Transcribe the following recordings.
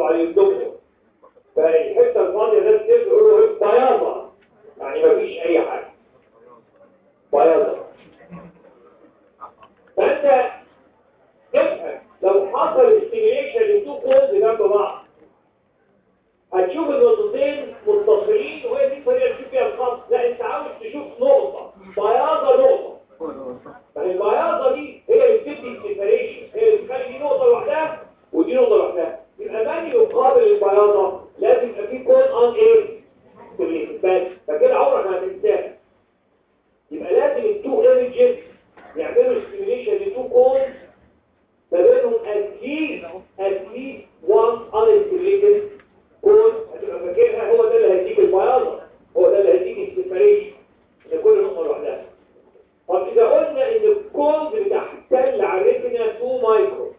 طبعا يبدو فالحته الفاضيه ده بتبقى يقولوا ايه بياضه يعني مفيش اي حاجه بياضه فانت تفهم لو حصل استيميليشن لتو كولز جنب بعض هتشوف النقطتين متصلين وهي دي الطريقه اللي تشوف فيها الخط لا انت عاوز تشوف نقطه بياضه نقطه فالبياضه دي هي اللي بتدي السيبريشن هي اللي بتخلي دي نقطه لوحدها ودي نقطه لوحدها يبقى من يقابل البياضه لازم يبقى في كون اون ايه بس فكده عمرك ما هتنساها يبقى لازم التو ايمجز يعملوا ستيميليشن لتو كونز ما بينهم اتليست اتليست وان انستيميليتد كون هتبقى فاكرها هو ده اللي هيديك البياضه هو ده اللي هيديك السيبريشن ان كل نقطه لوحدها طب اذا قلنا ان الكونز بتحتل على الريتنا 2 مايكرو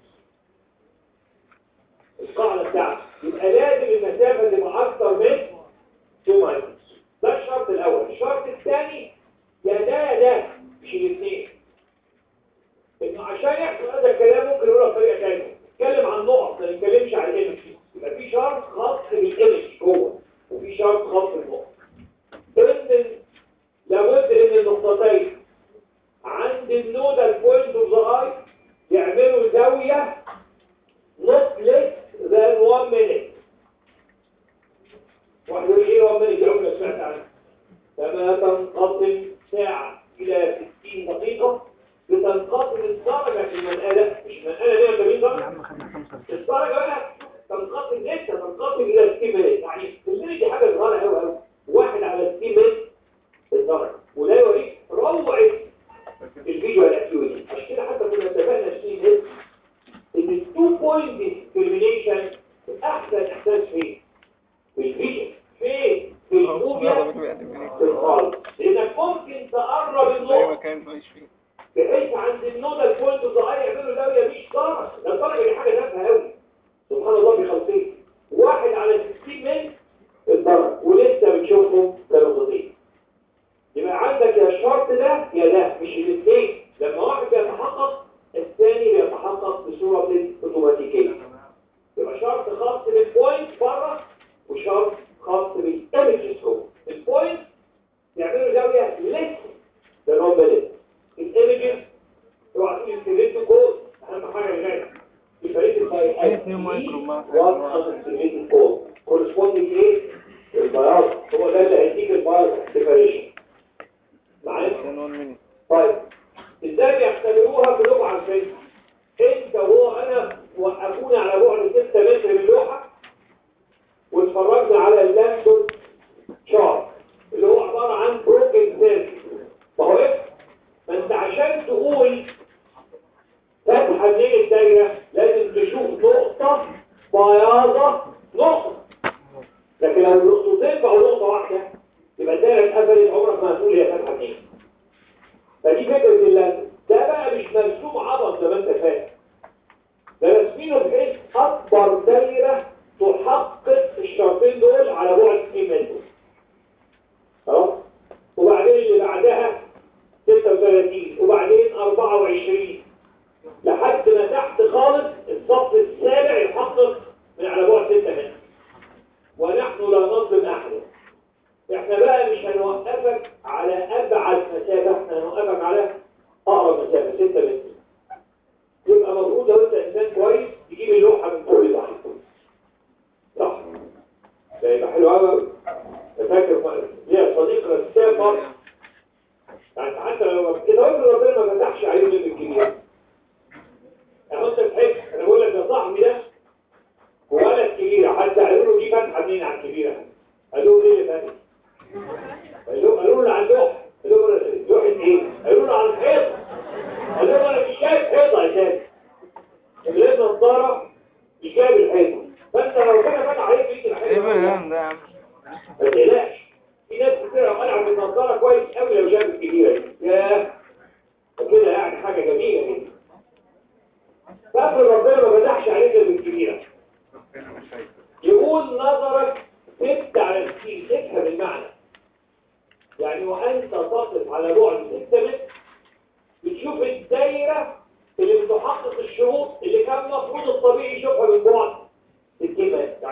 القاعده بتاعتي يبقى لازم المسافه تبقى اكتر من 2 مايكرو ده الشرط الاول الشرط الثاني يا ده يا ده مش الاثنين انه عشان يحصل هذا الكلام ممكن نقولها بطريقه ثانيه نتكلم عن نقط ما نتكلمش عن الايمج يبقى في شرط خاص بالايمج جوه وفي شرط خاص بالنقط ان لابد ان النقطتين عند النودال بوينت اوف ذا اي يعملوا زاويه not less than 1 minute واحد يقول ايه 1 minute دي عمري سمعت عنها كما تنقسم ساعه الى 60 دقيقه بتنقسم الدرجه في المنقله مش المنقله 180 درجه الدرجه بقى تنقسم لسه تنقسم الى 60 minute يعني المينت دي حاجه صغيره قوي قوي واحد على 60 minute الدرجه وده يوريك روعه الفيديو الاكتيفيتي عشان كده حتى كنا اتفقنا في ده ان التو بوينت ديسكريميشن احسن احساس فين في الفيجن فين في الموفيا في الخالص لانك ممكن تقرب زي النقطه مكان ماليش فيه بحيث عند النودال بوينت الظاهر يعملوا زاويه مش درجه ده الدرجه دي حاجه تافهه قوي سبحان الله بخمسين واحد على 60 من الدرجه ولسه بنشوفهم كنقطتين يبقى عندك يا الشرط ده يا ده مش الاثنين لما واحد بيتحقق الثاني بيتحقق بصوره اوتوماتيكيه يبقى شرط خاص بالبوينت بره وشرط خاص بالايمجز جوه البوينت يعملوا زاويه ليس ده نوع بلد الايمجز اوعى تقول الكريتو كود اهم حاجه الغايه الفريق الفاي اتنين مايكرو ما- وات الكريتو كود كورسبوندنج ايه البياض هو ده اللي هيديك البياض سيبريشن معايا كان 1 مينيت طيب ازاي بيختبروها بلغه عرفيه انت وهو انا وقفونا على بعد 6 متر من اللوحه واتفرجنا على اللابتوب شارت اللي هو عباره عن بروكن سيركل ما هو ايه ما انت عشان تقول فتحه منين الدايره لازم تشوف نقطه بياضه نقطه لكن لو النقطتين بقوا نقطه واحده يبقى الدايره اتقفلت عمرك ما هتقول هي فتحه منين فدي فكرة اللازم ده بقى مش مرسوم عبط زي ما انت فاهم ده رسمينه بحيث اكبر دايرة تحقق الشرطين دول على بعد 2 متر خلاص وبعدين اللي بعدها 36 وبعدين 24 لحد ما تحت خالص الصف السابع يحقق من على بعد 6 متر ونحن لا نظلم احدا احنا بقى مش هنوقفك على ابعد مسافة احنا هنوقفك على اقرب مسافة 6 متر يبقى المفروض لو انت انسان كويس تجيب اللوحة من فوق لتحت صح ده يبقى حلو قوي فاكر ليا صديق رسام مرة يعني حتى لو كده قلت ربنا ما فتحش عليه من الكبير يعني انت تحس انا بقول لك يا صاحبي ده ولد كبيرة حتى قالوا له دي فتحة منين على الكبيرة قالوا له ليه اللي فاتح قالوا قالوا له على اللوح قالوا له لوحة ايه قالوا له على الحيط قالوا له انا مش شايف حيطة يا شايف اللي نظارة مش شايف الحيطة فانت لو كان فتح عليك ليك ايه الحيطة بقى ده يا عم ما تقلقش في ناس كتير قلعوا بالنظارة كويس قوي لو شاف الكبيرة دي ياه كده يعني حاجة جميلة جدا فقبل ربنا ما فتحش عليك غير بالكبيرة يقول نظرك ست على الكيل افهم المعنى يعني وانت تصف على بعد 6 متر بتشوف الدايرة اللي بتحقق الشروط اللي كان المفروض الطبيعي يشوفها من بعد 6 متر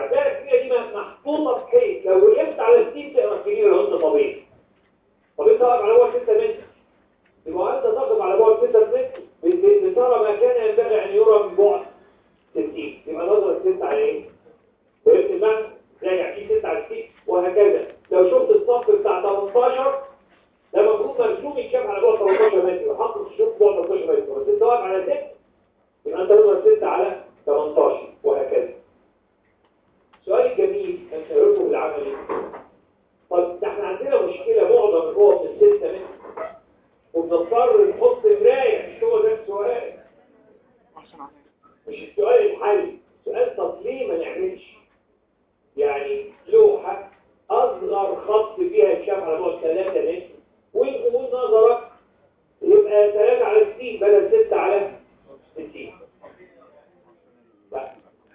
محطوطه بحيث لو وقفت على السيب تقرا الكبير لو انت طبيعي طب انت واقف على بعد 6 متر يبقى انت تقف على بعد 6 متر بت- بترى ما كان ينبغي ان يرى من بعد 60 يبقى نظرة 6 على ايه؟ وقفت المعنى راجع فيه 6 على 60 وهكذا لو شفت الصف بتاع 18 ده المفروض مرسوم يتشاف على بعد 18 متر وحط الشوط بعد 18 متر بس انت واقف على 6 يبقى انت نظرة 6 على 18 وهكذا سؤال جميل انت يرفض العملي طب ده احنا عندنا مشكلة معظم القوة في الستة متر وبنضطر نحط مراية مش هو ده السؤال أحسن عليك مش السؤال الحل سؤال طب ليه ما نعملش يعني لوحة أصغر خط فيها يتشاف على بعد 3 متر ويقول نظرك يبقى 3 على 60 بدل 6 على 60 لا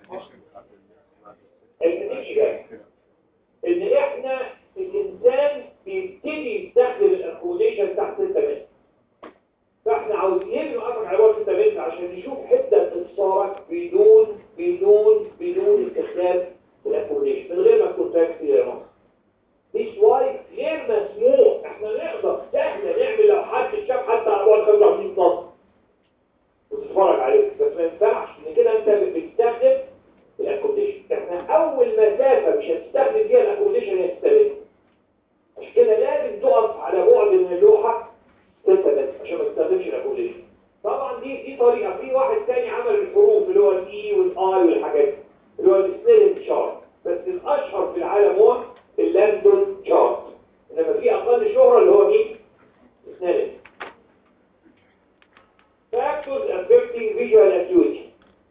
النتيجة جاية ان احنا الانسان بيبتدي يستخدم الاكوموديشن تحت 6 متر فاحنا عاوزين نقفك على بعد 6 متر عشان نشوف حته اتصالك بدون بدون بدون استخدام الاكوموديشن من غير ما تكون فاكس يا مصر مش واي غير مسموح احنا نقدر سهل نعمل لو حد شاف حتى على بعد 25 سم وتتفرج عليه بس ما ينفعش ان كده انت بتستخدم الاكوموديشن احنا اول مسافه مش هتستخدم فيها الاكوموديشن هي 6 متر عشان كده لازم تقف على بعد من اللوحه 6 متر عشان ما تستخدمش الاكوموديشن طبعا دي دي طريقه في واحد تاني عمل الحروف اللي هو الاي والاي والحاجات دي اللي هو السنيلنج شارت بس الاشهر في العالم هو اللاندون شارت انما في اقل شهره اللي هو مين سنيلنج factors affecting visual acuity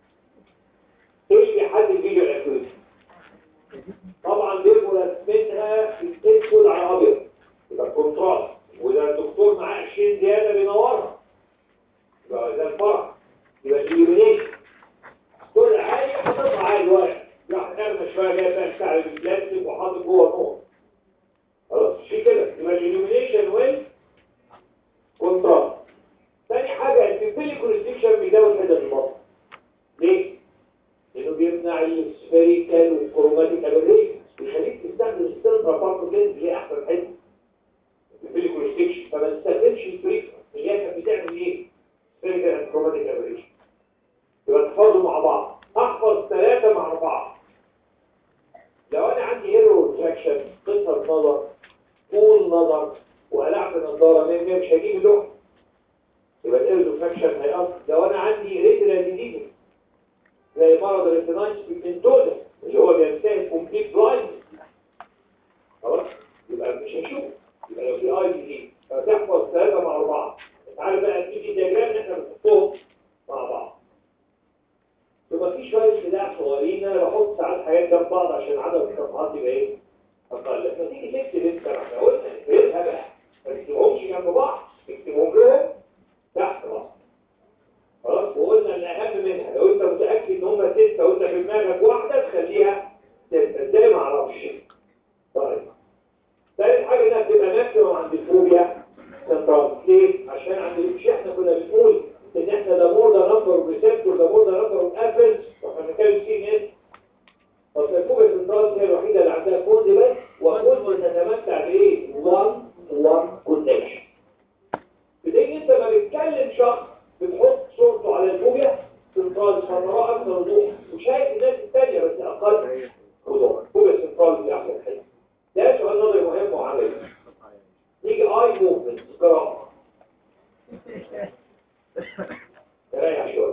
ايه اللي بيحدد visual acuity طبعا بيبقوا رسمتها في اسود على ابيض يبقى كونتراست وده الدكتور معاه 20 زياده بينورها يبقى ده الفرق يبقى الاليمينيشن كل حاجه حاططها على الورق راح نرمى شويه جاي بقى بتاع البلاستيك وحاطط جوه النور خلاص في كده يبقى الاليمينيشن وين كونتراست ثاني حاجه البيبيلي كونستكشن بيزود حدة البطن ليه؟ لانه بيمنع السفيريكال والكروماتيك ابريشن بيخليك تستخدم السيلفر بارت لينز اللي هي احسن حته البيبيلي كونستكشن فما تستخدمش البريك اللي هي كانت بتعمل ايه؟ سفيريكال اند كروماتيك ابريشن يبقى تحفظوا مع بعض احفظ ثلاثه مع بعض لو انا عندي هيرو ريفراكشن قصر نظر طول نظر وقلعت النظاره 100 100 مش هجيب لوحه يبقى الايرو ريفراكشن هيأثر لو انا عندي ريتنا ديزيز زي مرض الريتينايتس بيجمنتوزا اللي هو بينتهي كومبليت بلايند خلاص يبقى مش هنشوف يبقى لو في اي دي فتحفظ ثلاثه مع بعض تعالى بقى تيجي دياجرام اللي احنا بنحطهم مع بعض ثم في شويه خداع صغيرين انا بحط ساعات حاجات جنب بعض عشان عدد الصفحات يبقى ايه اقل لما تيجي تكتب انت احنا قلنا اكتبها بقى ما تكتبهمش جنب بعض اكتبهم لهم تحت بعض خلاص وقلنا ان اهم منها لو انت متاكد ان هم سته وانت في دماغك واحده تخليها سته ازاي ما اعرفش طيب ثالث حاجه انها بتبقى ماكسيموم عند الفوبيا سنترال ليه؟ عشان عند مش احنا كنا بنقول ان احنا ده مور ده نمبر ريسبتور ده مور ده نمبر اوف ابلز واحنا بنتكلم سي ان اس طب الفوبيا سنترال هي الوحيده اللي عندها كود بس وكود تتمتع بايه؟ 1 1 كونكشن بدين انت ما بتكلم شخص بتحط صورته على الفوبيا سنترال فنراه اكثر وضوح وشايف الناس الثانيه بس اقل وضوح فوبيا سنترال دي احسن حاجه ده سؤال نظري مهم وعملي نيجي اي موفمنت قراءه تريح شويه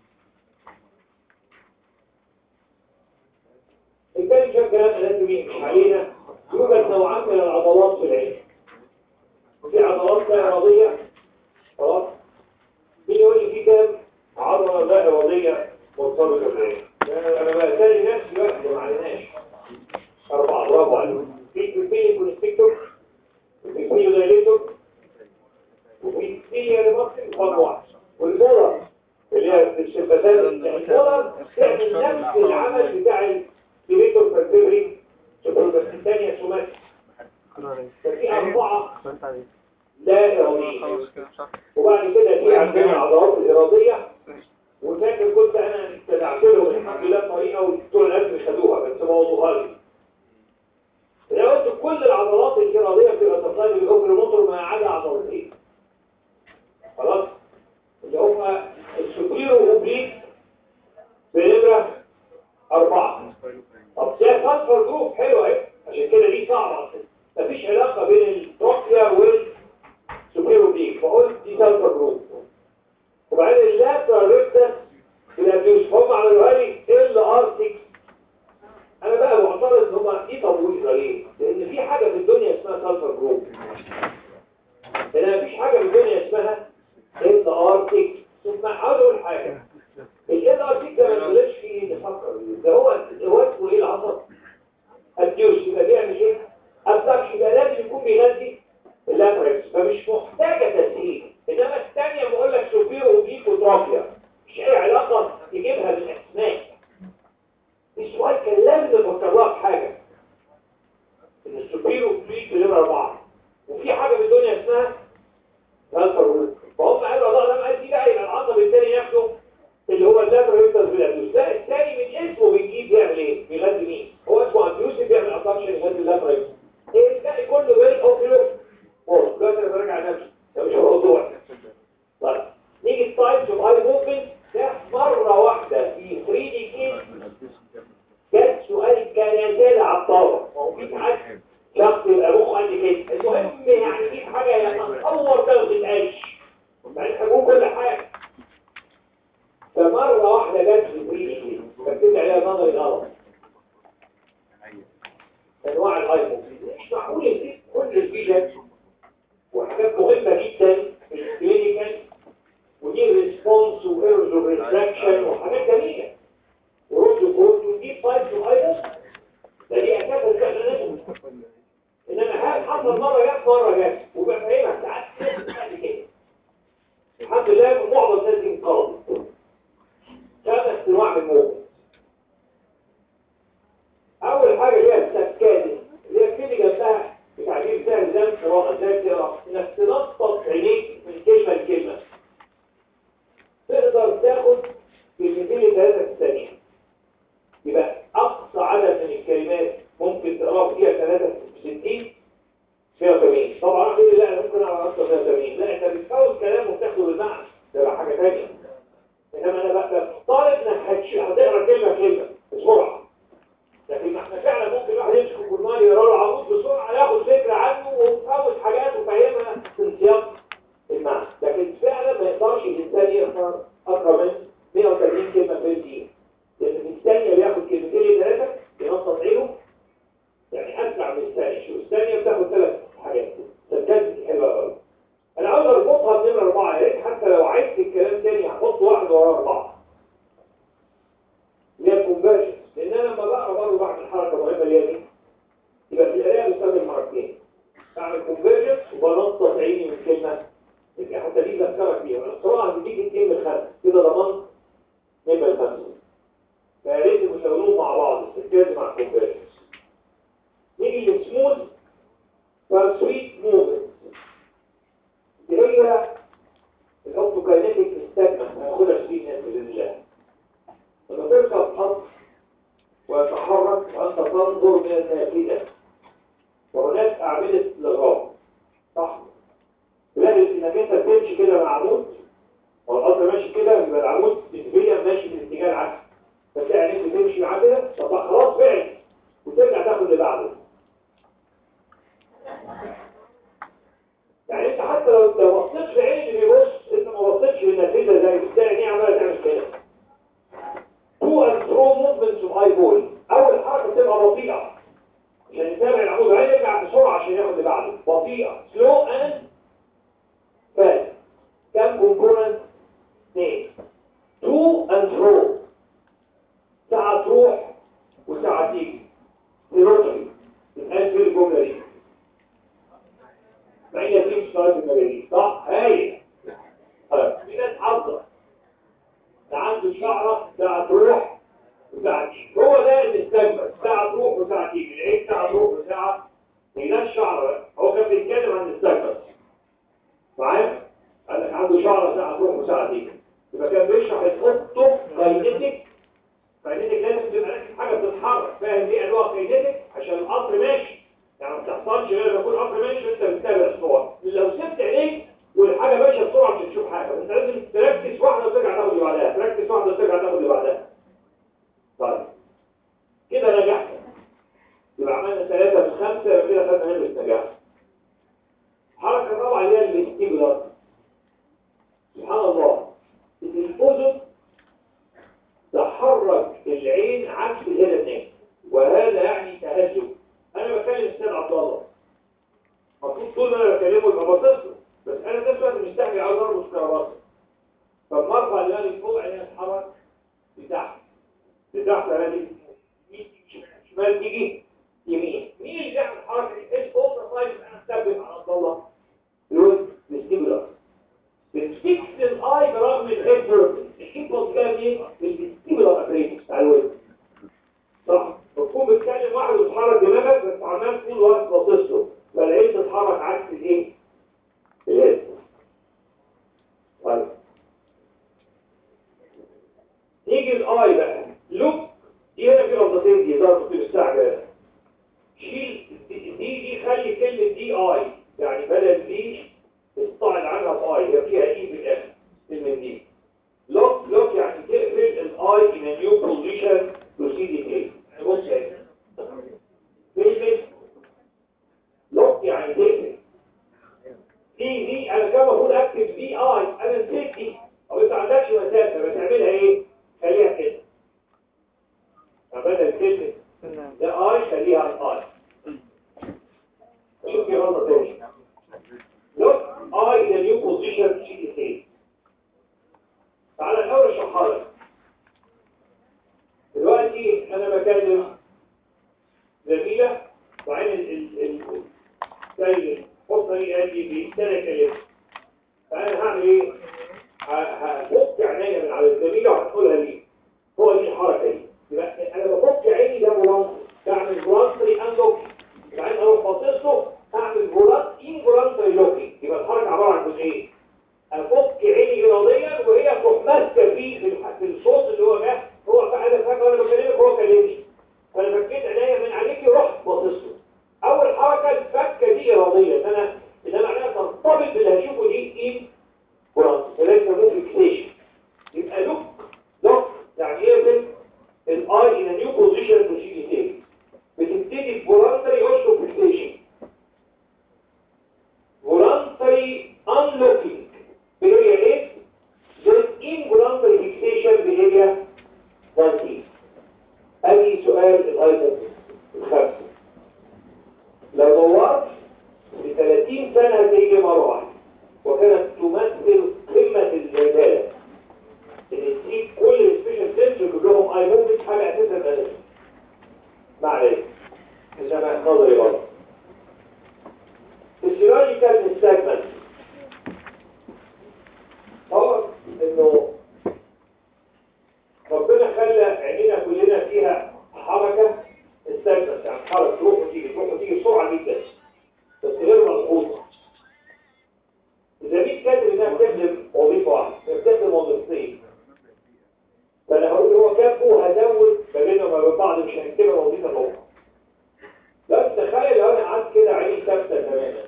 الكلام شاف كلام اناتومي مش علينا يوجد نوعان من العضلات في العين وفي عضلات لا اراديه خلاص مين يقول لي في كام عضله لا اراديه مرتبطه بالعين انا انا بسالي نفسي وقت ما عليناش اربعه برافو عليك في في كونستيكتور وفي في دايليتور وفي في ريماركتنج خط واحد والمولر اللي هي الشفتات المولر تعمل نفس العمل بتاع الديليتور فالفيبري بس الثانيه سوماتيك ففي اربعه فهمت عليك لا اراديه خلاص كده صح وبعد كده في عندنا العضلات الإرادية وفاكر كنت أنا استدعت لهم الحمد لله طريقة والدكتور الأسم خدوها بس موضوعها لي لازم نفكر لها في حاجه ان السوبيرو فليت في نمره اربعه وفي حاجه في الدنيا اسمها فالفر رول فهم قالوا الله لما قال دي بقى يبقى العصب الثاني ياخده اللي هو اللاتر يفضل في الابيوس لا الثاني من اسمه بيجيب بيعمل ايه؟ بيغذي مين؟ هو اسمه ابيوس بيعمل ابدكشن يغذي اللاتر يفضل ايه الباقي كله غير اوكيلو هو دلوقتي انا براجع نفسي ده مش موضوع طيب نيجي التايبس اوف اي موفمنت ده مره واحده في 3 دي كيس جت سؤال كان يزال على الطاوله ما هو في حد شخص يبقى مخه قد كده المهم يعني دي حاجه يتصور ده ما تتقالش يعني احنا بنقول كل حاجه فمره واحده جت في 3 دي كيس فكتبت عليها نظري غلط انواع الايفون مش معقول ان كل الفيجن وحاجات مهمه جدا في الكلينيكال ودي ريسبونس وايرز ريفراكشن وحاجات جميله ورد كود ودي تايبس ايضا ده دي اساس الاستخدامات انما هل حصل مره جت مره جت وبفهمها ساعات بعد كده الحمد لله معظم الناس دي انقرضت خمس انواع من الموت اول حاجه اللي هي السكادة اللي هي كده جنبها بتعبير سهل زي القراءه زي القراءه انك تنطط عينيك من كلمه لكلمه تقدر تاخد كلمتين ثلاثه في الثانيه يبقى اقصى عدد من الكلمات ممكن تقراه فيها 63 180 طبعا اقول لا انا ممكن اقرا اكتر 180 لا انت بتفوت كلام وبتاخده بالمعنى ده بقى حاجه ثانيه انما انا بقى طالب انك هتش- هتقرا كلمه كلمه بسرعه لكن ما احنا فعلا ممكن الواحد يمسك الجرنال يقرا له عمود بسرعه ياخد فكره عنه ويفوت حاجات ويفهمها في سياق المعنى لكن فعلا ما يقدرش الانسان يقرا اكثر من 130 كلمه في الدقيقه لان في الثانيه بياخد كلمتين ثلاثه ينطط عينه يعني اسرع من الثانيه شو الثانيه بتاخد ثلاث حاجات فالكلمه حلوه قوي انا عاوز اربطها بنمره اربعه يا ريت حتى لو عدت الكلام تاني هحط واحد ورا اربعه اللي هي الكونفرجن لان انا لما بقرا برضه بعمل حركه مهمه اللي هي دي يبقى في القرايه بستخدم حركتين بعمل كونفرجن وبنطط عيني من كلمه يبقى حتى دي بذكرك بيها القراءه هتديك اتنين من خمسه كده ضمنت نمره خمسه فيا ريت يشتغلوا مع بعض السكاز مع الكونفرجن نيجي للسموث فالسويت موفمنت دي هي الاوتوكاينيتيك ستاجمنت هناخدها في ناس باذن الله لما تركب خط ويتحرك وانت تنظر من النافذه وهناك اعمده لغاء صح تلاقي انك انت بتمشي كده مع عمود والقطر ماشي كده يبقى العمود نسبيا ماشي في الاتجاه العكسي فتلاقي عينيك بتمشي معاه كده طب خلاص فعل وترجع تاخد اللي بعده يعني انت حتى لو لو بصيت في عين اللي بيبص انت ما بصيتش للنافذه زي بتلاقي عينيه عماله تعمل كده تو اند ثرو موفمنتس اوف اي بول اول حركه بتبقى بطيئه عشان يتابع العمود عين يرجع بسرعه عشان ياخد اللي بعده بطيئه سلو اند فاست كام كومبوننت اثنين تو اند ثرو ساعه تروح وساعه تيجي روتري الان في الجمله دي فهي دي مش طالب المجالي صح هاي طيب في ناس حافظه ده عنده شعره ساعه تروح وساعه تيجي هو ده المستجمل ساعه تروح وساعه تيجي العين ساعه تروح وساعه هي ده الشعره هو كان بيتكلم عن المستجمل معايا قال لك عنده شعره ساعه تروح وساعه تيجي يبقى كان بيشرح الخطه كاينتيك كاينتيك لازم تبقى راكب حاجه بتتحرك فاهم دي انواع كاينتيك عشان القطر ماشي يعني ما بتحصلش غير لما يكون القطر ماشي وانت بتتابع الصور لو سبت عينيك والحاجه ماشيه بسرعه مش هتشوف حاجه انت لازم تركز واحده وترجع تاخد اللي بعدها تركز واحده وترجع تاخد اللي بعدها طيب كده نجحت يبقى عملنا ثلاثة من خمسة يبقى كده خدنا نسبة نجاح الحركة الرابعة اللي هي الاستيبولار سبحان الله الأذن تحرك العين عكس الهدى الناس وهذا يعني تهجم انا بكلم استاذ عبد الله المفروض طول ما انا بكلمه يبقى باصص له بس انا في نفس الوقت مستحي عاوز اربط كرافته فلما ارفع دماغي فوق عيني اتحرك لتحت لتحت انا دي يمين تيجي شمال تيجي يمين مين اللي بيعمل الحركه دي؟ ايش اوفر طيب انا استخدم على عبد الله الوز الاستيبولار بتفكس الاي برغم الهيد الهيد جايه منين؟ من الاستيبولار ابريتكس بتاع الوز صح؟ تحرك دماغك بس عمال طول الوقت باصص له فالعين تتحرك عكس الايه؟ الهيد طيب نيجي الاي بقى لوك دي هنا في غلطتين دي ظهرت في الساعه شيل دي دي خلي كلمه دي اي يعني بدل دي استعد عنها باي هي فيها اي في الاخر كلمه دي لوك لوك يعني تقفل الاي in a new position proceeding ايه بص اهي كلمه لوك يعني تقفل دي دي انا كان المفروض اكتب دي اي انا نسيت دي او انت ما عندكش مسافه بتعملها ايه خليها كده فبدل كلمه ده اي خليها اي شوف في غلطه تاني لوك اي in a new position شيء ايه تعالى الاول اشرحها لك دلوقتي انا بكلم زميله وبعدين ال ال ال زي حطني قال لي دي انا كلمت فانا هعمل ايه ه- هفك عينيا من على الزميله وهتقولها لي هو دي الحركه دي يبقى انا بفك عيني ده فولانتري بعمل فولانتري ان لوكينج بعدين اروح باصص له اعمل فولانت ان فولانتري لوكينج يبقى الحركه عباره عن جزئين افك عيني اراديا وهي تروح ماسكه فيه في الح- في الصوت اللي هو جه هو انا فاكر وانا بكلمك هو كلمني فانا فكيت عينيا من عليكي ورحت باصص له اول حركه الفكه دي اراديه ان انا ان انا معناها ترتبط باللي هشوفه دي ان فولانتري فلازم يسموه فيكسيشن يبقى لوك لوك يعني ايه بنت الاي ان نيو بوزيشن بروسيدي تاني بتبتدي بفولانتري اوشو فيكسيشن فولانتري انلوكينج باريا ايه then involuntary fixation behavior 19 ادي سؤال الايتم الخامسه لو دورت في 30 سنه هتيجي مره واحده وكانت تمثل قمه الجداله ان تجيب كل السبيشال سنس كلهم اي موفمنت حاجه اساسا اساسا ما عليك انما نظري غلط السيرولوجيكال سيجمنت هو انه ربنا خلى عينينا كلنا فيها حركه السيجمنت يعني حركه تروح وتيجي تروح وتيجي بسرعه جدا بس غير ملحوظه الزميل كاتب انها بتخدم وظيفه واحده هي بتخدم وظيفتين فانا هقول هو كاتبه وهزود ما بينهم وبين بعض مش هنكتبها وظيفه اخرى بس تخيل لو انا قعدت كده عيني ثابته تماما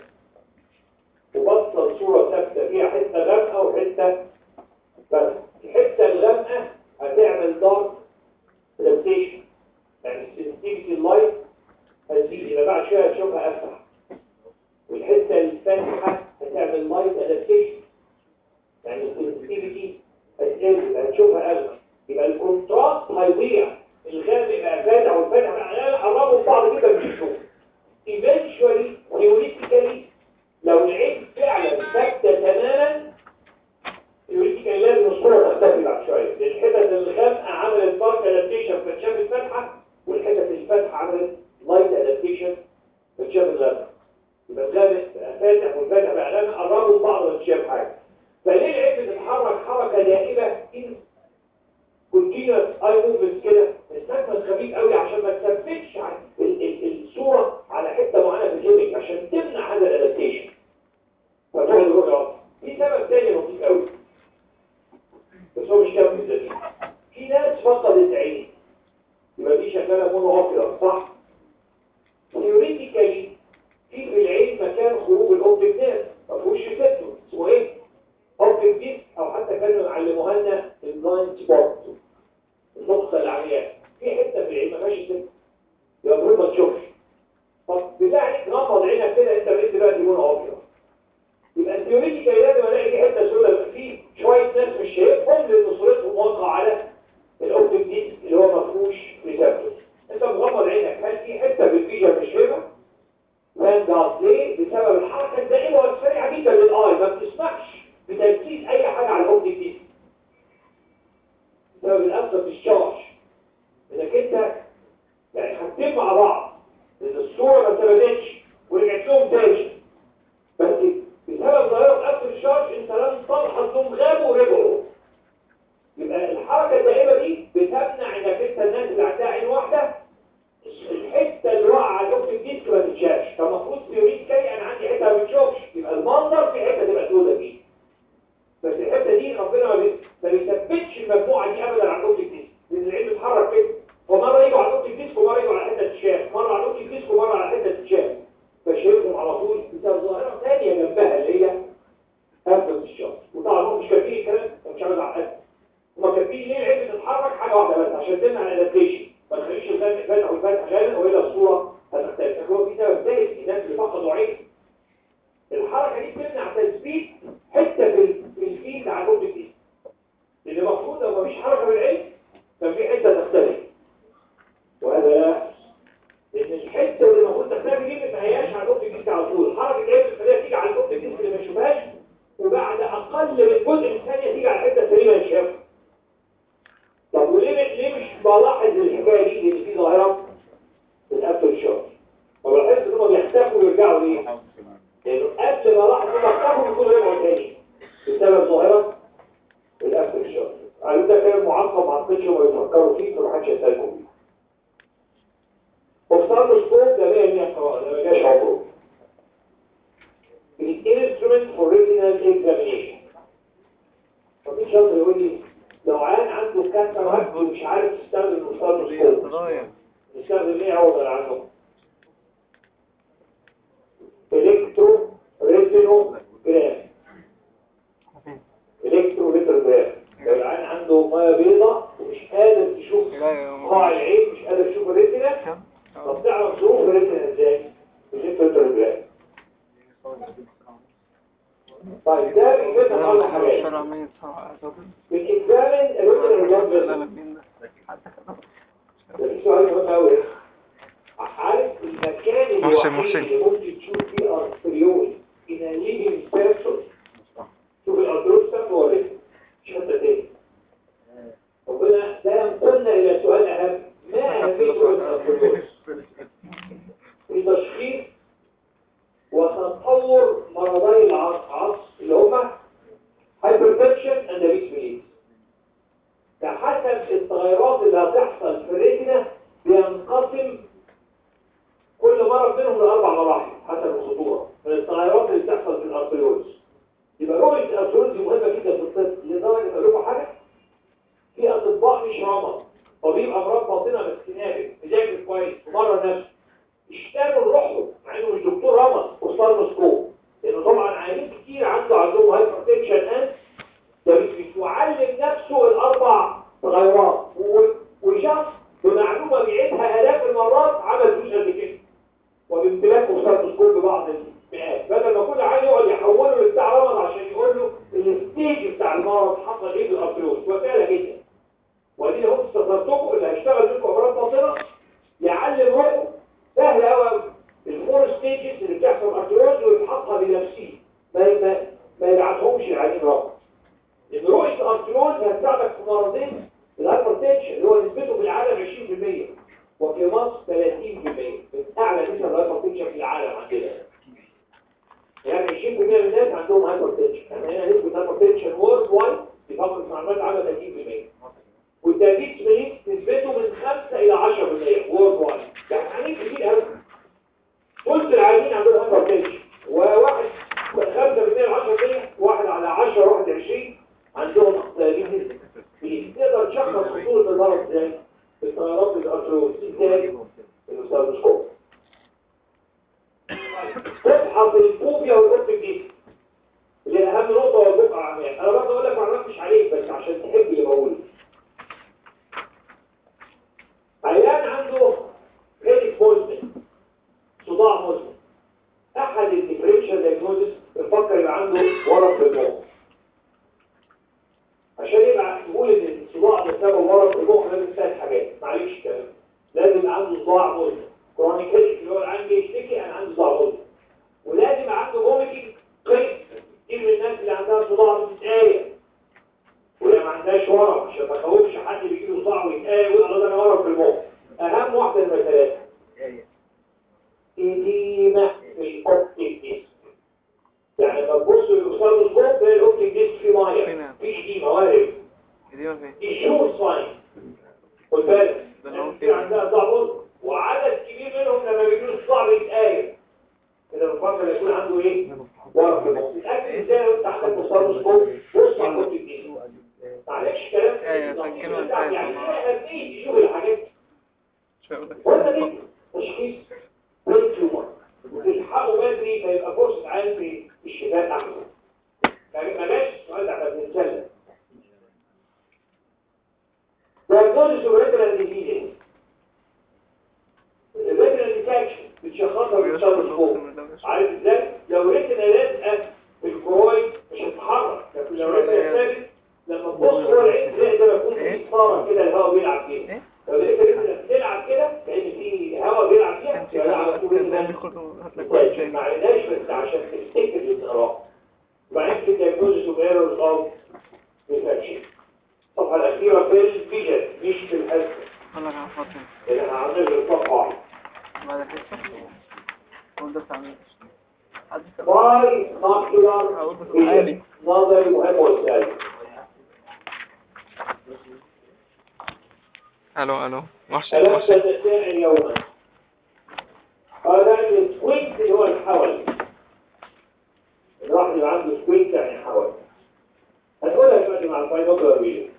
وبصل صوره ثابته فيها حته غامقه وحته بس الحته الغامقه هتعمل دارك ادابتيشن يعني السنسيتيفيتي اللايت هتزيد يبقى بعد شويه هتشوفها افتح والحته الفاتحه هتعمل لايت ادابتيشن يعني السنسيتيفيتي هتقل هتشوفها اغلى يبقى الكونتراست هيضيع الغامق بقى فاتح والفاتح بقى غامق قربوا من بعض كده مش هتشوف ايفينشولي ثيوريتيكالي لو العين فعلا ثابته تماما ثيوريتيكالي لازم الصوره تختفي بعد شويه لان الحتت الغامقه عملت دارك ادابتيشن فاتشافت فاتحه والحتت الفاتحه عملت لايت ادابتيشن فاتشافت غامقه يبقى الغامق بقى فاتح والفاتح بقى غامق قربوا من بعض ومش شايف حاجه فليه العين بتتحرك حركه دائمه ان كونتينوس اي موفمنت كده استثمر خفيف قوي عشان ما تثبتش على ال- ال- الصوره على حته معينه في الايمج عشان تمنع هذا الادابتيشن فتقول الرؤيه في سبب تاني لطيف قوي بس هو مش كافي الدليل في ناس فقدت عين يبقى دي شغاله مونو اوبيرا صح ثيوريتيكالي في في العين مكان خروج الاوبتيك نيرف ما فيهوش ريسبتور اسمه ايه اوبتيك ديسك او حتى كانوا يعلموها لنا البلايند سبوت النقطه العمياء في حته في العين ما فيهاش ريسبتور يبقى المفروض ما تشوفش طب بالله عليك غمض عينك كده انت بقيت دلوقتي مونو اوبيرا يبقى الثيوريتيكالي لازم الاقي في حته سوداء في شويه ناس مش شايفهم لان صورتهم واقعه على الاوبتيك ديسك اللي هو ما فيهوش ريسبتور انت مغمض عينك هل في حته في الفيجن مش شايفها فاهم قصدي ليه بسبب الحركه الدائمه والسريعه جدا للاي ما بتسمحش بتركيز اي حاجه على الاوبتيك ديسك بسبب الاثر في الشارج انك انت يعني حاجتين مع بعض ان الصوره ما ثبتتش ورجعت لهم تاني بس بسبب ظاهره اثر الشارج انت لم تلحظ انهم غابوا ورجعوا يبقى الحركه الدائمه دي بتمنع انك انت الناس اللي عندها عين واحده الحته اللي واقعه فاتح والفتح غامق والا الصوره هتختلف لكن هو في سبب ثالث الناس اللي فقدوا عين الحركه دي بتمنع تثبيت حته في ال- في الايد على الجزء دي اللي المفروض لو مفيش حركه بالعين كان في حته تختلف وهذا لا يحدث. لان الحته اللي المفروض تختلف دي ما هياش على الجزء الجسم على طول حركه العين بتخليها تيجي على الجزء الجسم اللي ما يشوفهاش وبعد اقل من جزء من ثانيه تيجي على الحته السليمه اللي شافها طب وليه ليه مش بلاحظ الحكايه دي ان في ظاهره الابل شوت وبلاحظ ان هم بيختفوا ويرجعوا ليه؟ لانه قبل ما لاحظ ان اختفوا بيكونوا رجعوا تاني بسبب ظاهره الابل شوت قالوا ده كلام معقد ما اعتقدش هم يفكروا فيه فما حدش يسالكم فيه اوفتالموسكوب ده 100 قراءه ده ما جاش عمره الانسترومنت فور ريتينال اكزامينيشن ففي شاطر يقول لي لو عيان عنده كاتاراكت ومش عارف يستخدم الاوفتالموسكوب ضايع يستخدم ايه عوضا عنه الكترو ريتينو جرام الكترو ريتينو جرام لو العيان عنده ميه بيضاء ومش قادر يشوف لا يا قاع العين مش قادر يشوف الريتينا كم؟ طب تعرف ظروف الريتينا ازاي الكترو ريتينو جرام طيب ده بيفيدنا في اربع حاجات شرع مين صح بنكزامن الريتينا لا جرام لا مين ده حتى كده ده في سؤال مهم قوي عارف المكان محسن، الوحيد محسن. اللي ممكن تشوف فيه ارتريول in a living person شوف الارتريول ده هو ليه مش حتى تاني ربنا ده ينقلنا الى سؤال اهم ما اهميه الارتريول في تشخيص وتطور مرضي العصر اللي هما hypertension and diabetes بحسب التغيرات اللي هتحصل في الريتنا بينقسم كل مرض منهم لأربع مراحل حسب الخطورة من التغيرات اللي بتحصل في الأرتريولز يبقى رؤية الأرتريولز دي مهمة جدا في الطب لدرجة أقول لكم حاجة في أطباء مش رمض طبيب أمراض باطنة بس نابل مذاكر كويس ومرة نفسه اشتغلوا لوحده مع إنه مش دكتور رمض وستارموسكوب لأنه طبعا عيانين كتير عنده عندهم هايبرتنشن أند ده مش معلم نفسه الأربع تغيرات و- وشخص بمعلومة بيعيدها آلاف المرات عمل فلوس قد كده وبامتلاك مستقبل ببعض المئات بدل ما كل عيل يقعد يحوله لبتاع رمض عشان يقول له الستيج بتاع المرض حصل ايه بالابيوز وسهله جدا ودي لو انتوا استخدمتكم اللي هيشتغل منكم امراض باطنه يعلم روحه سهل قوي الفور ستيجز اللي بتحصل ابيوز ويفحصها بنفسه ما ما ما يبعتهمش العيانين رقم لان رؤيه الارتريوز هتساعدك في مرضين الهايبرتنشن اللي هو نسبته في العالم 20% وفي مصر 30% من اعلى نسب الهايبرتنشن في العالم عندنا يعني 20% من الناس عندهم هايبرتنشن احنا هنا نسبه هايبرتنشن وورد وايد في فقره معلومات عامه 30% والتهديد سبريت نسبته من 5 الى 10% وورد وايد يعني عاملين كتير قوي ثلث العالمين عندهم هايبرتنشن وواحد 5% ل 10% واحد على 10 واحد 20 عندهم تهديد نسبي تقدر تشخص خطوره المرض ازاي بالتغيرات الارتروز ازاي بالمستوى تفحص الفوبيا والاوبتيك دي اللي اهم نقطه هو البقعه عمياء انا برضه اقول لك معلومات مش عليك بس عشان تحب اللي بقوله عيان عنده هيدك مزمن صداع مزمن احد الديفرنشال دايجنوزس بنفكر يبقى عنده ورم في المخ عشان يبقى نقول ان الصداع ده سبب ورم في المخ لازم ثلاث حاجات معلش كلام لازم يبقى عنده صداع مزمن كرونيك هيدك اللي هو العيان بيشتكي انا عندي صداع مزمن ولازم يبقى عنده فوميتنج قيء كتير من الناس اللي عندها صداع بتتقايق وهي ما عندهاش ورم عشان ما تخوفش حد بيجي له صداع ويتقايق ويقول الله ده انا ورم في المخ اهم واحده من الثلاثه إديمة في الأوبتيك ديسك يعني لما تبص للأستاذ تلاقي الأوبتيك ديسك فيه مية فين؟ في إديمة وارد دي ما فين دي شور ساين خد بالك ده اللي هو الناس كده. عندها ضعف وعدد كبير منهم لما بيجيله الصعب يتقايل كده بنفكر يكون عنده ايه؟ ورم في المخ تتأكد ازاي لو انت عندك أستاذ سكوب بص على الأوبتيك ديسك معلش كلام أيوة، سجله وانت يعني عارف. ايه أهمية تشوف الحاجات دي مش هقول لك وانت دي تشخيص برين تيومر وتلحقه بدري فيبقى فرصة عين في الشفاء أحسن ما جاش السؤال ده احنا بنتكلم diagnosis of retinal disease بتشخصها بالشرط فوق عارف ازاي لو ريتنا لازقه في الكرويد مش هتتحرك لكن لو ريتنا ثابت لما تبص جوه العين تلاقي ده بيكون في صاره كده الهواء بيلعب فيها ايه؟ لو لقيت ريتنا بتلعب كده كأن في هواء بيلعب فيها كان في يبقى ده على كان طول في إنها بياخدوا هات لك كويس واحد ما تاني عرفناش بس عشان تفتكر القراءة وبعدين في diagnosis of errors of reflection الصفحة الأخيرة في الفيجن مش في الحزن والله انا فاضي لأن احنا عندنا الصفحة واحدة بعد الحصة قول ده بتاع مين؟ حد باي ماكيولار هقول بس فيجن عالي. نظري مهم والسالي الو الو وحش ثلاثة وحش ساعة يوما هذا السكوينت اللي هو الحول الواحد اللي عنده سكوينت يعني حول هنقولها دلوقتي مع الباينوكلر فيجن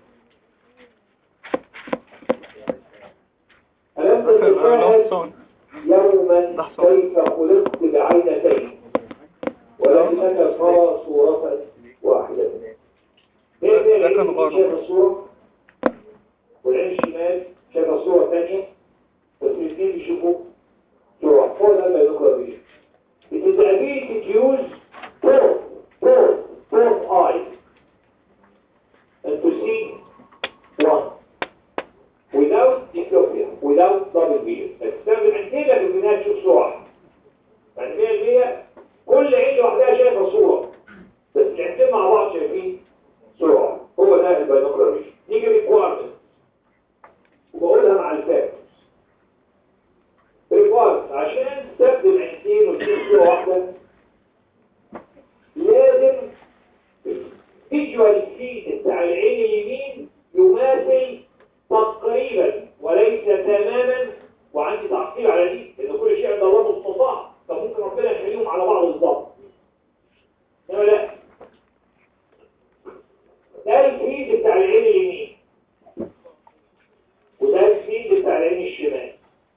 ألم تتساءل صون يوما لحظة. كيف خلقت بعينتين ولكنك ترى صورة واحدة ده بين كان العين غرض. شايف الصورة والعين الشمال شايف صورة ثانية بس الاثنين بيشوفوا صورة هو ده الباينوكلر فيجن It is the ability to use both, both, both eyes and to see one without diplopia, without double vision. تستخدم عينتين لكن في النهاية تشوف صورة واحدة. يعني 100% كل عين لوحدها شايفة صورة بس العينتين مع بعض شايفين صورة واحدة. هو ده الباينوكلر فيجن. نيجي ريكويرمنت وبقولها مع الفاكس ريكويرمنت عشان تستخدم عينتين وتشوف صورة واحدة لازم الفيجوال فيد بتاع العين اليمين يماثل تقريبا وليس تماما وعندي تعقيب على دي ان كل شيء عند الله مستطاع فممكن ربنا يخليهم على بعض بالظبط انما لا ده الفيد بتاع العين اليمين وده الفيد بتاع العين الشمال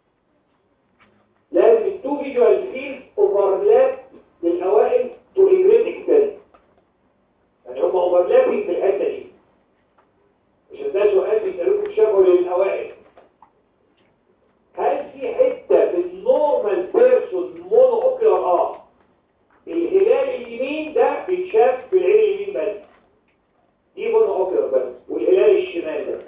لازم التو فيجوال فيد اوفرلاب للاوائل تو ريجريت اكستنت يعني هم اوفرلابنج في الحته دي مش ده سؤال بيسالوكم شافوا للاوائل هل في حته في النورمال بيرسون مونو اوكيولار اه الهلال اليمين ده بيتشاف في العين اليمين بس دي مونو اوكيولار بس والهلال الشمال ده